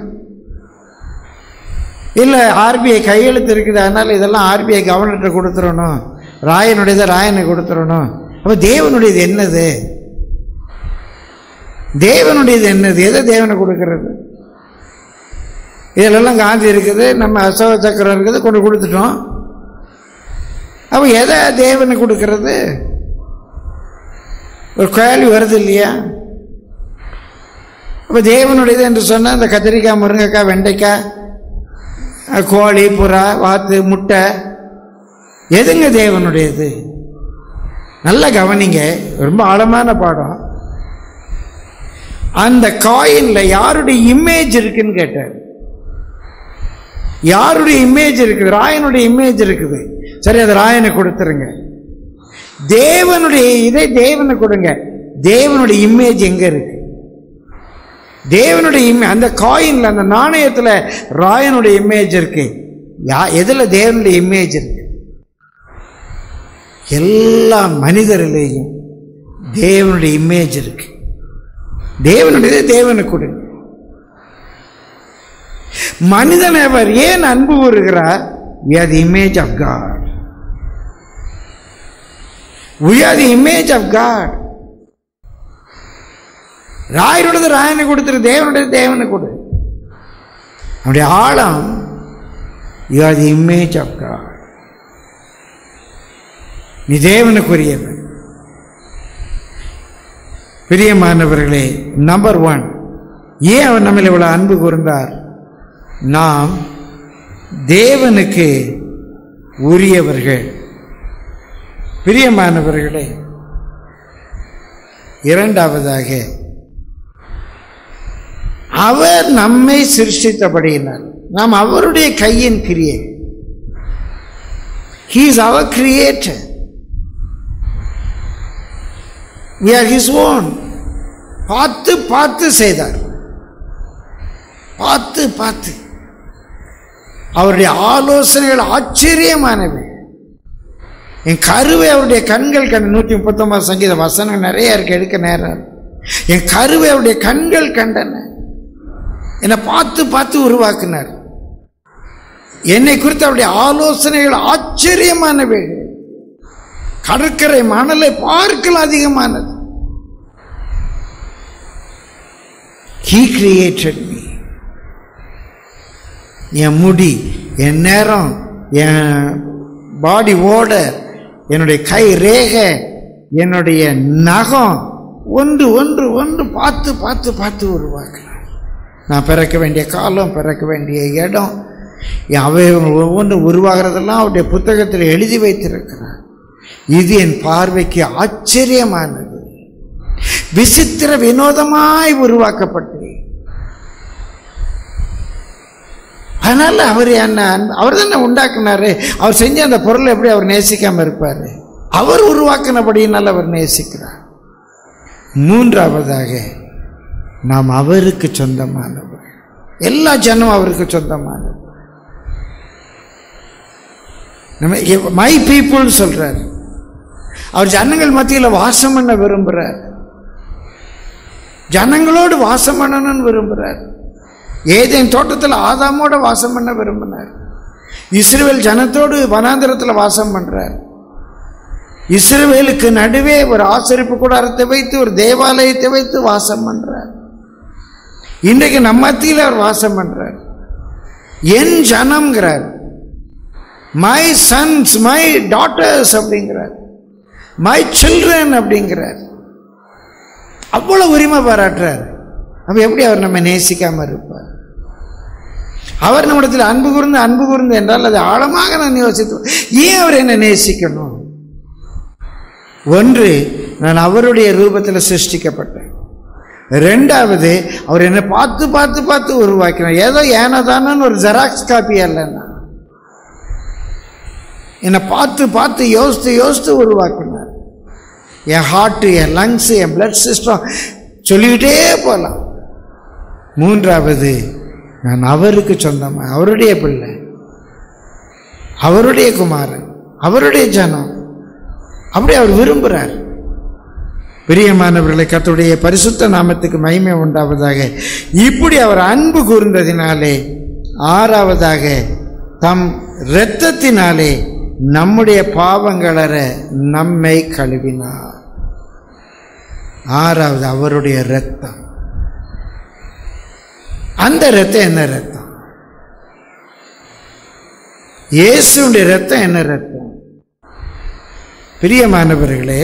இல்லை ஆர்பிஐ கையெழுத்து இருக்குது அதனால் இதெல்லாம் ஆர்பிஐ கவர்னர்கிட்ட கொடுத்துடணும் ராயனுடையதை ராயனுக்கு கொடுத்துடணும் அப்போ தேவனுடையது என்னது தேவனுடையது என்னது எதை தேவனை கொடுக்கறது இதிலெல்லாம் காந்தி இருக்குது நம்ம அசோக சக்கரம் இருக்குது கொண்டு கொடுத்துட்டோம் அப்போ எதை தேவனுக்கு கொடுக்கறது ஒரு கேள்வி வருது இல்லையா அப்போ தேவனுடையது என்று சொன்னால் இந்த கத்திரிக்காய் முருங்கைக்காய் வெண்டைக்காய் அஹ், கோழி புறா வாத்து முட்டை எதுங்க தேவனுடையது நல்லா கவனிங்க ரொம்ப ஆழமான பாடம் அந்த காயின்ல யாருடைய இமேஜ் இருக்குன்னு கேட்டார் யாருடைய இமேஜ் இருக்குது ராயனுடைய இமேஜ் இருக்குது சரி அது ராயனுக்கு கொடுத்துருங்க தேவனுடைய இதை தேவனுக்கு கொடுங்க தேவனுடைய இமேஜ் எங்க இருக்கு தேவனுடைய இமே அந்த காயின்ல அந்த நாணயத்துல ராயனுடைய இமேஜ் இருக்கு யா எதுல தேவனுடைய இமேஜ் இருக்கு எல்லா மனிதரிலேயும் தேவனுடைய இமேஜ் இருக்கு தேவனுடைய தேவனுக்கு கொடுங்க மனிதன் அவர் ஏன் அன்பு கூறுகிறார் we are the image of god we are the image of god ராயனுடையது ராயனை கொடுத்துரு தேவனுடைய தேவனை கொடு அவனுடைய ஆழம் you are the image of God நீ தேவனுக்குரியவன் பிரியமானவர்களே நம்பர் ஒன் ஏன் அவர் நம்மில் இவ்வளவு அன்பு கூர்ந்தார் நாம் தேவனுக்கு உரியவர்கள் பிரியமானவர்களே இரண்டாவதாக அவர் நம்மை சிருஷ்டித்தபடியினார் நாம் அவருடைய கையின் கிரியை He is our creator. We are his own. பார்த்து பார்த்து செய்தார் பார்த்து பார்த்து அவருடைய ஆலோசனைகள் ஆச்சரியமானவை என் கருவை அவருடைய கண்கள் கண்ட நூற்றி முப்பத்தொன்பது சங்கீத வசனம் நிறைய இருக்கு எடுக்க நேரம் இல்லை. என் கருவை அவருடைய கண்கள் கண்டன என்னை பார்த்து பார்த்து உருவாக்குனார் என்னை குறித்து அவருடைய ஆலோசனைகள் ஆச்சரியமானவை கடற்கரை மணலை பார்க்கலாம் அதிகமானது He created me. என் முடி என் நேரம் என் பாடி ஓட என்னுடைய கை ரேகை என்னுடைய நகம் ஒன்று ஒன்று ஒன்று பார்த்து பார்த்து பார்த்து உருவாக்குறேன் நான் பிறக்க வேண்டிய காலம் பிறக்க வேண்டிய இடம் என் அவயவங்கள் ஒவ்வொன்றும் உருவாகிறதெல்லாம் அவருடைய புத்தகத்தில் எழுதி வைத்திருக்கிறார் இது என் பார்வைக்கு ஆச்சரியமானது விசித்திர வினோதமாய் உருவாக்கப்பட்டது அதனால அவர் என்ன அவர் தானே உண்டாக்குனாரு அவர் செஞ்ச அந்த பொருளை எப்படி அவர் நேசிக்காம இருப்பாரு அவர் உருவாக்கினபடியினால் அவர் நேசிக்கிறார் மூன்றாவதாக நாம் அவருக்கு சொந்தமானவர் எல்லா ஜனம் அவருக்கு சொந்தமானவர் நம்ம மை பீப்புள் சொல்றார் அவர் ஜனங்கள் மத்தியில் வாசம் பண்ண விரும்புகிறார் ஜனங்களோடு வாசம் பண்ணணும்னு விரும்புகிறார் ஏதேன் தோட்டத்தில் ஆதாமோட வாசம் பண்ண விரும்பினார் இஸ்ரேல் ஜனத்தோடு வனாந்திரத்தில் வாசம் பண்றார் இஸ்ரவேலுக்கு நடுவே ஒரு ஆசரிப்பு கூடாரத்தை வைத்து ஒரு தேவாலயத்தை வைத்து வாசம் பண்றார் இன்றைக்கு நம்ம மத்தியில் அவர் வாசம் பண்றார் என் ஜனம்ங்கிறார் மை சன்ஸ் மை டாட்டர்ஸ் அப்படிங்கிறார் மை சில்ட்ரன் அப்படிங்கிறார் அவ்வளவு உரிமை பாராட்டுறார் அப்ப எப்படி அவர் நம்ம நேசிக்காம இருப்பார் அவர் நம்மிடத்தில் அன்பு கூர்ந்து அன்பு கூர்ந்து என்றால் அது ஆழமாக நான் யோசித்து ஏன் அவர் என்னை நேசிக்கணும் ஒன்று நான் அவருடைய ரூபத்தில் சிருஷ்டிக்கப்பட்டேன் ரெண்டாவது அவர் என்னை பார்த்து பார்த்து பார்த்து உருவாக்கினார் ஏதோ ஏனதானு ஒரு ஜெராக்ஸ் காப்பி அல்லன்னா என்னை பார்த்து பார்த்து யோசித்து யோசித்து உருவாக்கினார் என் ஹார்ட்டு என் லங்ஸு என் பிளட் சிஸ்டம் சொல்லிக்கிட்டே போகலாம் மூன்றாவது நான் அவருக்கு சொந்தமாக அவருடைய பிள்ளை அவருடைய குமாரன் அவருடைய ஜனம் அப்படி அவர் விரும்புகிறார் பிரியமானவர்களை கத்துடைய பரிசுத்த நாமத்துக்கு மகிமை உண்டாவதாக இப்படி அவர் அன்பு கூர்ந்ததினாலே ஆறாவதாக தம் இரத்தத்தினாலே நம்முடைய பாவங்களற நம்மை கழுவினார் ஆறாவது அவருடைய இரத்தம் அந்த இரத்தம் என்ன இரத்தம் இயேசுடைய இரத்தம் என்ன இரத்தம் பிரியமானவர்களே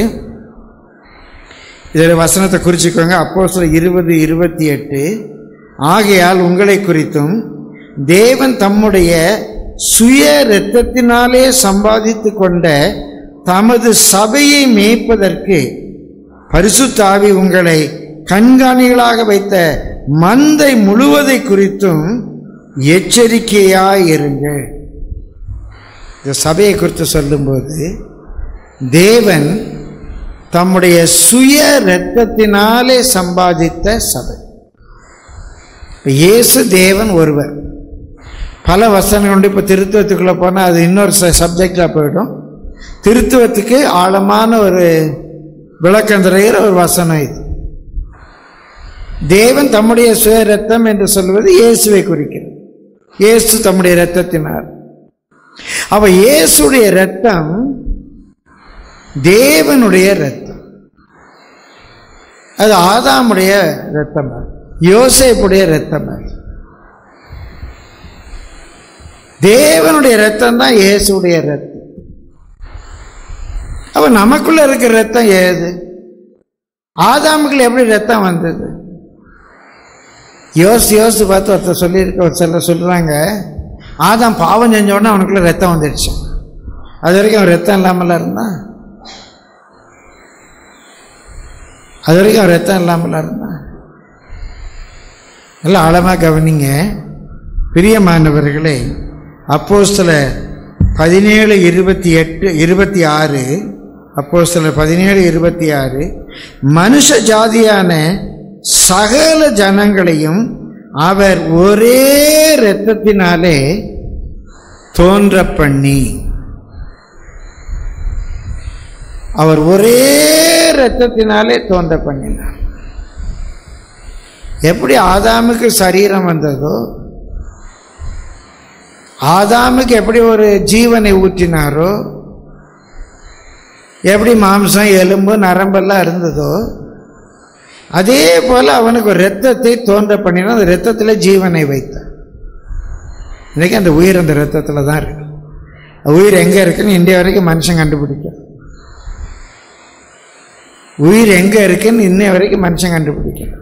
இதில் வசனத்தை குறிச்சிக்கோங்க அப்போ சில இருபது இருபத்தி எட்டு ஆகையால் உங்களை குறித்தும் தேவன் தம்முடைய சுய இரத்தத்தினாலே சம்பாதித்து கொண்ட தமது சபையை மேய்ப்பதற்கு பரிசுத்தாவி உங்களை கண்காணிகளாக வைத்த மந்தை முழுவதை குறித்தும் எச்சரிக்கையாயிருங்கள் இந்த சபையை குறித்து சொல்லும்போது தேவன் தம்முடைய சுய இரத்தத்தினாலே சம்பாதித்த சபை இப்ப இயேசு தேவன் ஒருவர் பல வசனங்கள் உண்டு இப்போ திருத்துவத்துக்குள்ளே போனால் அது இன்னொரு சப்ஜெக்டாக போயிடும் திருத்துவத்துக்கு ஆழமான ஒரு விளக்கம் தருகிற ஒரு வசனம் இது தேவன் தம்முடைய சுய ரத்தம் என்று சொல்வது இயேசுவை குறிக்கிறது இயேசு தம்முடைய இரத்தத்தினார் அவ இயேசுடைய ரத்தம் தேவனுடைய ரத்தம் அது ஆதாமுடைய ரத்தம் யோசேப்புடைய ரத்தம் தேவனுடைய ரத்தம் தான் இயேசுடைய ரத்தம் அப்ப நமக்குள்ள இருக்கிற ரத்தம் ஏது ஆதாமுக்குள்ள எப்படி ரத்தம் வந்தது யோசி யோசித்து பார்த்து ஒருத்தர் சொல்லியிருக்க ஒரு சிலர் சொல்கிறாங்க ஆதாம் பாவம் செஞ்ச உடனே அவனுக்குள்ள ரத்தம் வந்துடுச்சு அது வரைக்கும் அவன் ரத்தம் இல்லாமல இருந்தான் அது வரைக்கும் அவன் ரத்தம் இல்லாமல இருந்தான் எல்லாம் ஆழமாக கவனிங்க பிரியமானவர்களே அப்போஸ்தல பதினேழு இருபத்தி எட்டு இருபத்தி ஆறு அப்போஸ்தல பதினேழு இருபத்தி ஆறு மனுஷ ஜாதியான சகல ஜனங்களையும் அவர் ஒரே இரத்தத்தினாலே தோன்ற பண்ணி அவர் ஒரே இரத்தத்தினாலே தோன்ற பண்ணினார் எப்படி ஆதாமுக்கு சரீரம் வந்ததோ ஆதாமுக்கு எப்படி ஒரு ஜீவனை ஊற்றினாரோ எப்படி மாம்சம் எலும்பு நரம்பெல்லாம் இருந்ததோ அதே போல அவனுக்கு ஒரு ரத்தத்தை தோன்ற பண்ணினா அந்த ரத்தத்தில் ஜீவனை வைத்தான் இன்னைக்கு அந்த உயிர் அந்த ரத்தத்தில் தான் இருக்கு உயிர் எங்கே இருக்குன்னு இந்தியா வரைக்கும் மனுஷன் கண்டுபிடிக்க உயிர் எங்கே இருக்குன்னு இன்னைய வரைக்கும் மனுஷன் கண்டுபிடிக்க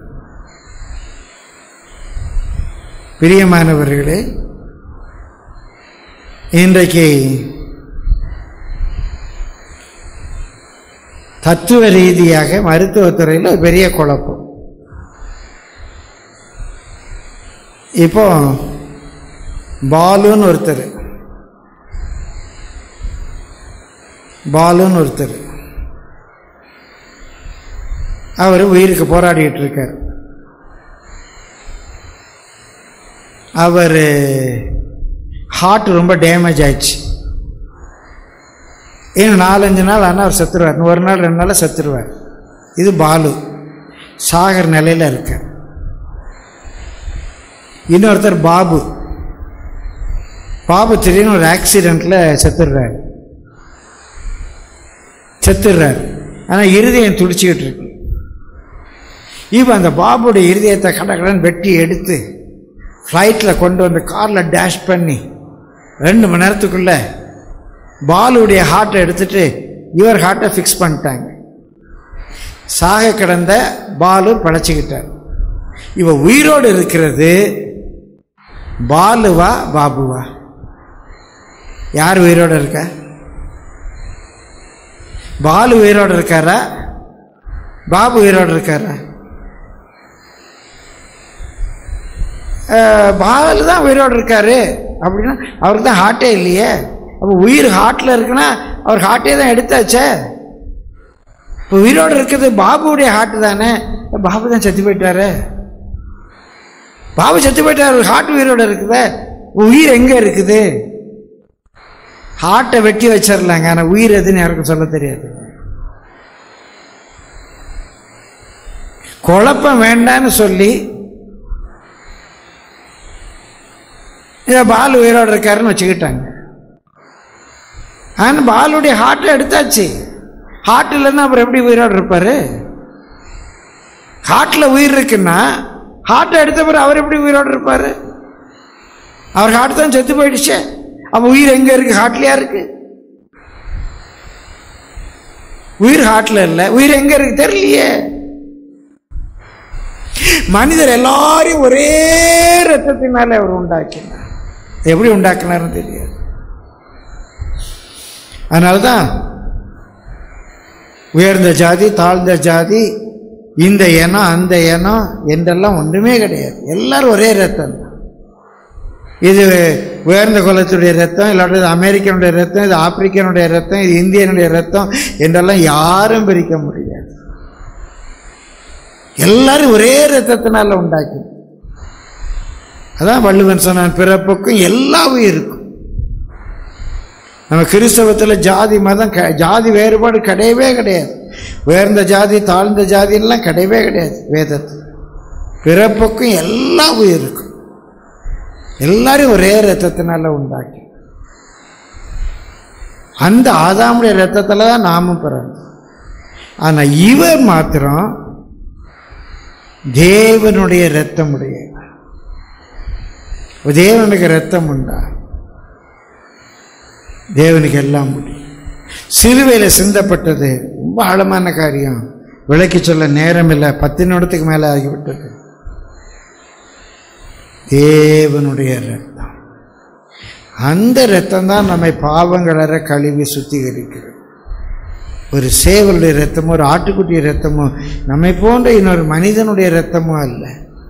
பிரியமானவர்களே இன்றைக்கு தத்துவ ரீதியாக மருத்துவத்துறையில் ஒரு பெரிய குழப்பம் இப்போ பாலுன்னு ஒருத்தர் பாலுன்னு ஒருத்தர் அவர் உயிருக்கு போராடிட்டு இருக்கார் அவர் ஹார்ட் ரொம்ப டேமேஜ் ஆயிடுச்சு இன்னும் நாலஞ்சு நாள் ஆனால் அவர் செத்துருவார் ஒரு நாள் ரெண்டு நாள் செத்துருவார் இது பாலு சாகர் நிலையில் இருக்க இன்னொருத்தர் பாபு பாபு திடீர்னு ஒரு ஆக்சிடெண்ட்டில் செத்துடுறாரு செத்துடுறாரு ஆனால் இருதயம் துடிச்சிக்கிட்டு இருக்கு இப்போ அந்த பாபுடைய இருதயத்தை கட கடன் வெட்டி எடுத்து ஃப்ளைட்டில் கொண்டு வந்து காரில் டேஷ் பண்ணி ரெண்டு மணி நேரத்துக்குள்ள பாலுடைய ஹார்ட்டை எடுத்துட்டு இவர் ஹார்ட்டை ஃபிக்ஸ் பண்ணிட்டாங்க சாக கிடந்த பாலு படைச்சிக்கிட்டார் இவ உயிரோடு இருக்கிறது பாலுவா பாபுவா யார் உயிரோடு இருக்கா பாலு உயிரோடு இருக்காரா பாபு உயிரோடு இருக்காரா அஹ், பாலு தான் உயிரோடு இருக்காரு அப்படின்னா அவருக்கு தான் ஹார்ட்டே இல்லையே அப்போ உயிர் ஹார்ட்டில் இருக்குன்னா அவர் ஹார்ட்டே தான் எடுத்தாச்சே இப்போ உயிரோடு இருக்குது பாபுடைய ஹார்ட் தானே பாபு தான் செத்து போயிட்டாரு பாபு செத்து போயிட்டாரு ஹார்ட் உயிரோட இருக்குதே உயிர் எங்கே இருக்குது ஹார்ட்டை வெட்டி வச்சிடலாங்க ஆனால் உயிர் எதுன்னு யாருக்கும் சொல்ல தெரியாது குழப்பம் வேண்டான்னு சொல்லி இதை பால் உயிரோடு இருக்காருன்னு வச்சுக்கிட்டாங்க ஆனால் பாலுடைய ஹார்ட்டை எடுத்தாச்சு ஹார்ட் இல்லைன்னா அப்புறம் எப்படி உயிரோடு இருப்பார் ஹார்ட்டில் உயிர் இருக்குன்னா ஹார்ட்டை எடுத்த பிறகு அவர் எப்படி உயிரோடு இருப்பார் அவர் ஹார்ட் தான் செத்து போயிடுச்சே அப்போ உயிர் எங்கே இருக்கு ஹார்ட்லையா இருக்கு உயிர் ஹார்ட்ல இல்லை உயிர் எங்க இருக்கு தெரியலையே மனிதர் எல்லாரையும் ஒரே ரத்தத்தினால அவர் உண்டாக்கினார் எப்படி உண்டாக்கினார்னு தெரியாது அதனால்தான் உயர்ந்த ஜாதி தாழ்ந்த ஜாதி இந்த இனம் அந்த இனம் என்றெல்லாம் ஒன்றுமே கிடையாது எல்லாரும் ஒரே ரத்தம் தான் இது உயர்ந்த குலத்துடைய ரத்தம் இல்லாட்டி இது அமெரிக்கனுடைய ரத்தம் இது ஆப்பிரிக்கனுடைய ரத்தம் இது இந்தியனுடைய ரத்தம் என்றெல்லாம் யாரும் பிரிக்க முடியாது எல்லாரும் ஒரே ரத்தத்தினால உண்டாக்கி அதான் வள்ளுவன் சொன்னான் பிறப்புக்கும் எல்லா உயிருக்கும் நம்ம கிறிஸ்தவத்தில் ஜாதி மதம் க- ஜாதி வேறுபாடு கிடையவே கிடையாது உயர்ந்த ஜாதி தாழ்ந்த ஜாதியெல்லாம் கிடையவே கிடையாது வேதத்தில் பிறப்புக்கும் எல்லா உயிருக்கும் எல்லாரும் ஒரே ரத்தத்தினால உண்டாக்கி அந்த ஆதாமுடைய ரத்தத்தில் தான் நாமும் பிறந்தோம் ஆனால் இவர் மாத்திரம் தேவனுடைய ரத்தம் உடைய தேவனுக்கு ரத்தம் உண்டா தேவனுக்கு எல்லாம் முடியும் சிலுவையில் சிந்தப்பட்டது ரொம்ப ஆழமான காரியம் விளக்கி சொல்ல நேரம் இல்லை பத்து நிமிடத்துக்கு மேலே ஆகிவிட்டது தேவனுடைய ரத்தம் அந்த ரத்தம் தான் நம்மை பாவங்களற கழுவி சுத்திகரிக்கிறது ஒரு சேவலுடைய ரத்தமோ ஒரு ஆட்டுக்குட்டி ரத்தமோ நம்மை போன்ற இன்னொரு மனிதனுடைய ரத்தமோ அல்ல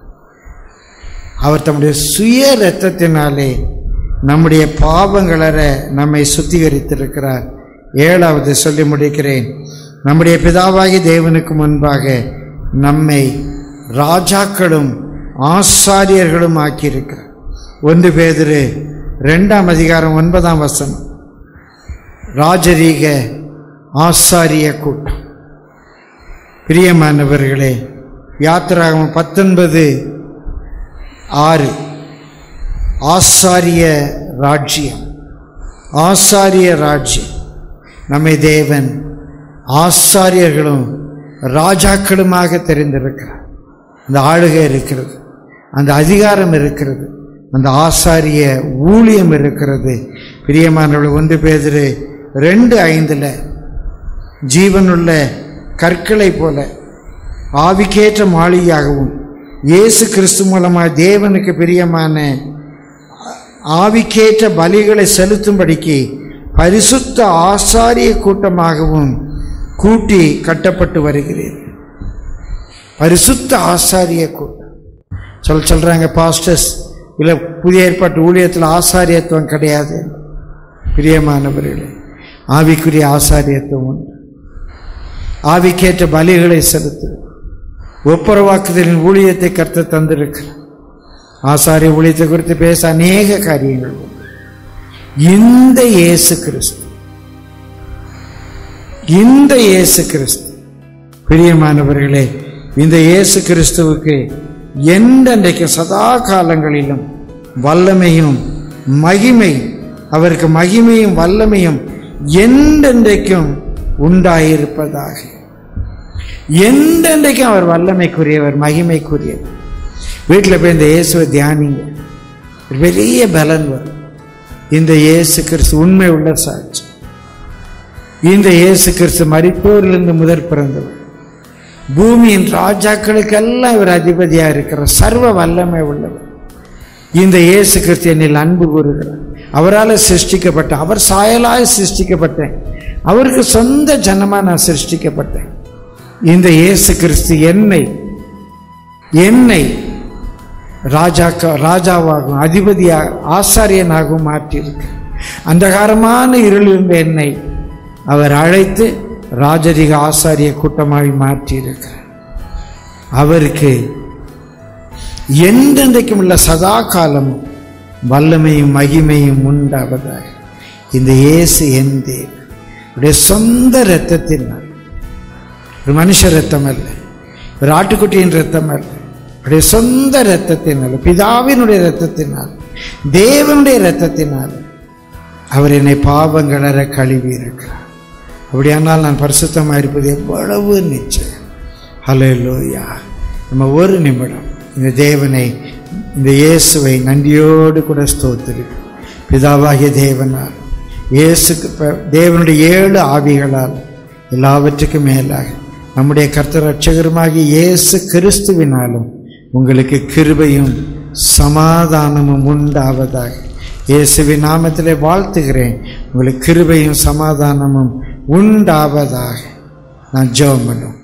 அவர் தம்முடைய சுய இரத்தத்தினாலே நம்முடைய பாவங்களற நம்மை சுத்திகரித்திருக்கிறார் ஏழாவது சொல்லி முடிக்கிறேன் நம்முடைய பிதாவாகி தேவனுக்கு முன்பாக நம்மை ராஜாக்களும் ஆசாரியர்களும் ஆக்கியிருக்கிறார் ஒன்று பேதிரு ரெண்டாம் அதிகாரம் ஒன்பதாம் வசனம் ராஜரீக ஆசாரிய கூட்டம் பிரியமானவர்களே யாத்திராகம் பத்தொன்பது ஆறு ஆசாரிய ராஜ்யம் ஆசாரிய ராஜ்யம் நம்மை தேவன் ஆசாரியர்களும் ராஜாக்களுமாக தெரிந்திருக்கிறார் அந்த ஆளுகை இருக்கிறது அந்த அதிகாரம் இருக்கிறது அந்த ஆசாரிய ஊழியம் இருக்கிறது பிரியமானவர்கள் ஒன்று பேதிரு ரெண்டு ஐந்தில் ஜீவனுள்ள கற்களை போல ஆவிக்கேற்ற மாளிகையாகவும் இயேசு கிறிஸ்து மூலமாக தேவனுக்கு பிரியமான ஆவிக்கேற்ற பலிகளை செலுத்தும்படிக்கு பரிசுத்த ஆசாரிய கூட்டமாகவும் கூட்டி கட்டப்பட்டு வருகிறேன் பரிசுத்த ஆசாரிய கூட்டம் சொல்ல சொல்கிறாங்க பாஸ்டர்ஸ் இல்லை புதிய ஏற்பாட்டு ஊழியத்தில் ஆசாரியத்துவம் கிடையாது பிரியமானவர்களே ஆவிக்குரிய ஆசாரியத்துவம் உண்டு ஆவிக்கேற்ற பலிகளை செலுத்து ஒப்புரவாக்குதலின் ஊழியத்தை கருத்து தந்திருக்கிறார் ஆசாரிய ஊழியத்தை குறித்து பேச அநேக காரியங்கள் உண்டு இந்த இயேசு கிறிஸ்து இந்த இயேசு கிறிஸ்து பிரியமானவர்களே இந்த இயேசு கிறிஸ்துவுக்கு என்றென்றைக்கு சதா காலங்களிலும் வல்லமையும் மகிமையும் அவருக்கு மகிமையும் வல்லமையும் என்றென்றைக்கும் உண்டாயிருப்பதாக என்றென்றைக்கும் அவர் வல்லமைக்குரியவர் மகிமைக்குரியவர் வீட்டில் போய் இந்த இயேசுவை தியானிங்க ஒரு பெரிய பலன் வரும் இந்த இயேசு கிறிஸ்து உண்மை உள்ள சாட்சி இந்த இயேசு கிறிஸ்து மரிப்போரிலிருந்து முதற் பிறந்தவர் பூமியின் ராஜாக்களுக்கெல்லாம் இவர் அதிபதியாக இருக்கிறார் சர்வ வல்லமை உள்ளவர் இந்த இயேசு கிறிஸ்து என்னில் அன்பு கூறுகிறார் அவரால் சிருஷ்டிக்கப்பட்ட அவர் சாயலாய் சிருஷ்டிக்கப்பட்டேன் அவருக்கு சொந்த ஜனமாக நான் சிருஷ்டிக்கப்பட்டேன் இந்த இயேசு கிறிஸ்து என்னை என்னை ராஜாக்க ராஜாவாகவும் அதிபதியாக ஆசாரியனாகவும் மாற்றியிருக்கு அந்தகாரமான இருள் இருந்த என்னை அவர் அழைத்து ராஜரிக ஆசாரிய கூட்டமாக மாற்றியிருக்கிறார் அவருக்கு என்றென்றைக்கும் உள்ள சதா காலமும் வல்லமையும் மகிமையும் உண்டாவதாக இந்த இயேசு என் தேவன் அவருடைய சொந்த இரத்தத்தினால் ஒரு மனுஷ ரத்தம் அல்ல ஒரு ஆட்டுக்குட்டியின் ரத்தம் அல்ல அவருடைய சொந்த இரத்தத்தினால் பிதாவினுடைய இரத்தத்தினால் தேவனுடைய இரத்தத்தினால் அவர் என்னை பாவங்களற கழுவி இருக்கிறார் அப்படியானால் நான் பரிசுத்தமாக இருப்பது எவ்வளவு நிச்சயம் ஹலோ லோயா நம்ம ஒரு நிமிடம் இந்த தேவனை இந்த இயேசுவை நன்றியோடு கூட ஸ்தோத்திருக்கும் பிதாவாகிய தேவனால் இயேசுக்கு ப- தேவனுடைய ஏழு ஆவிகளால் எல்லாவற்றுக்கும் மேலாக நம்முடைய கர்த்தர் ரட்சகருமாகிய இயேசு கிறிஸ்துவினாலும் உங்களுக்கு கிருபையும் சமாதானமும் உண்டாவதாக இயேசுவின் நாமத்திலே வாழ்த்துகிறேன் உங்களுக்கு கிருபையும் சமாதானமும் உண்டாவதாக நான் ஜெபம் பண்ணும்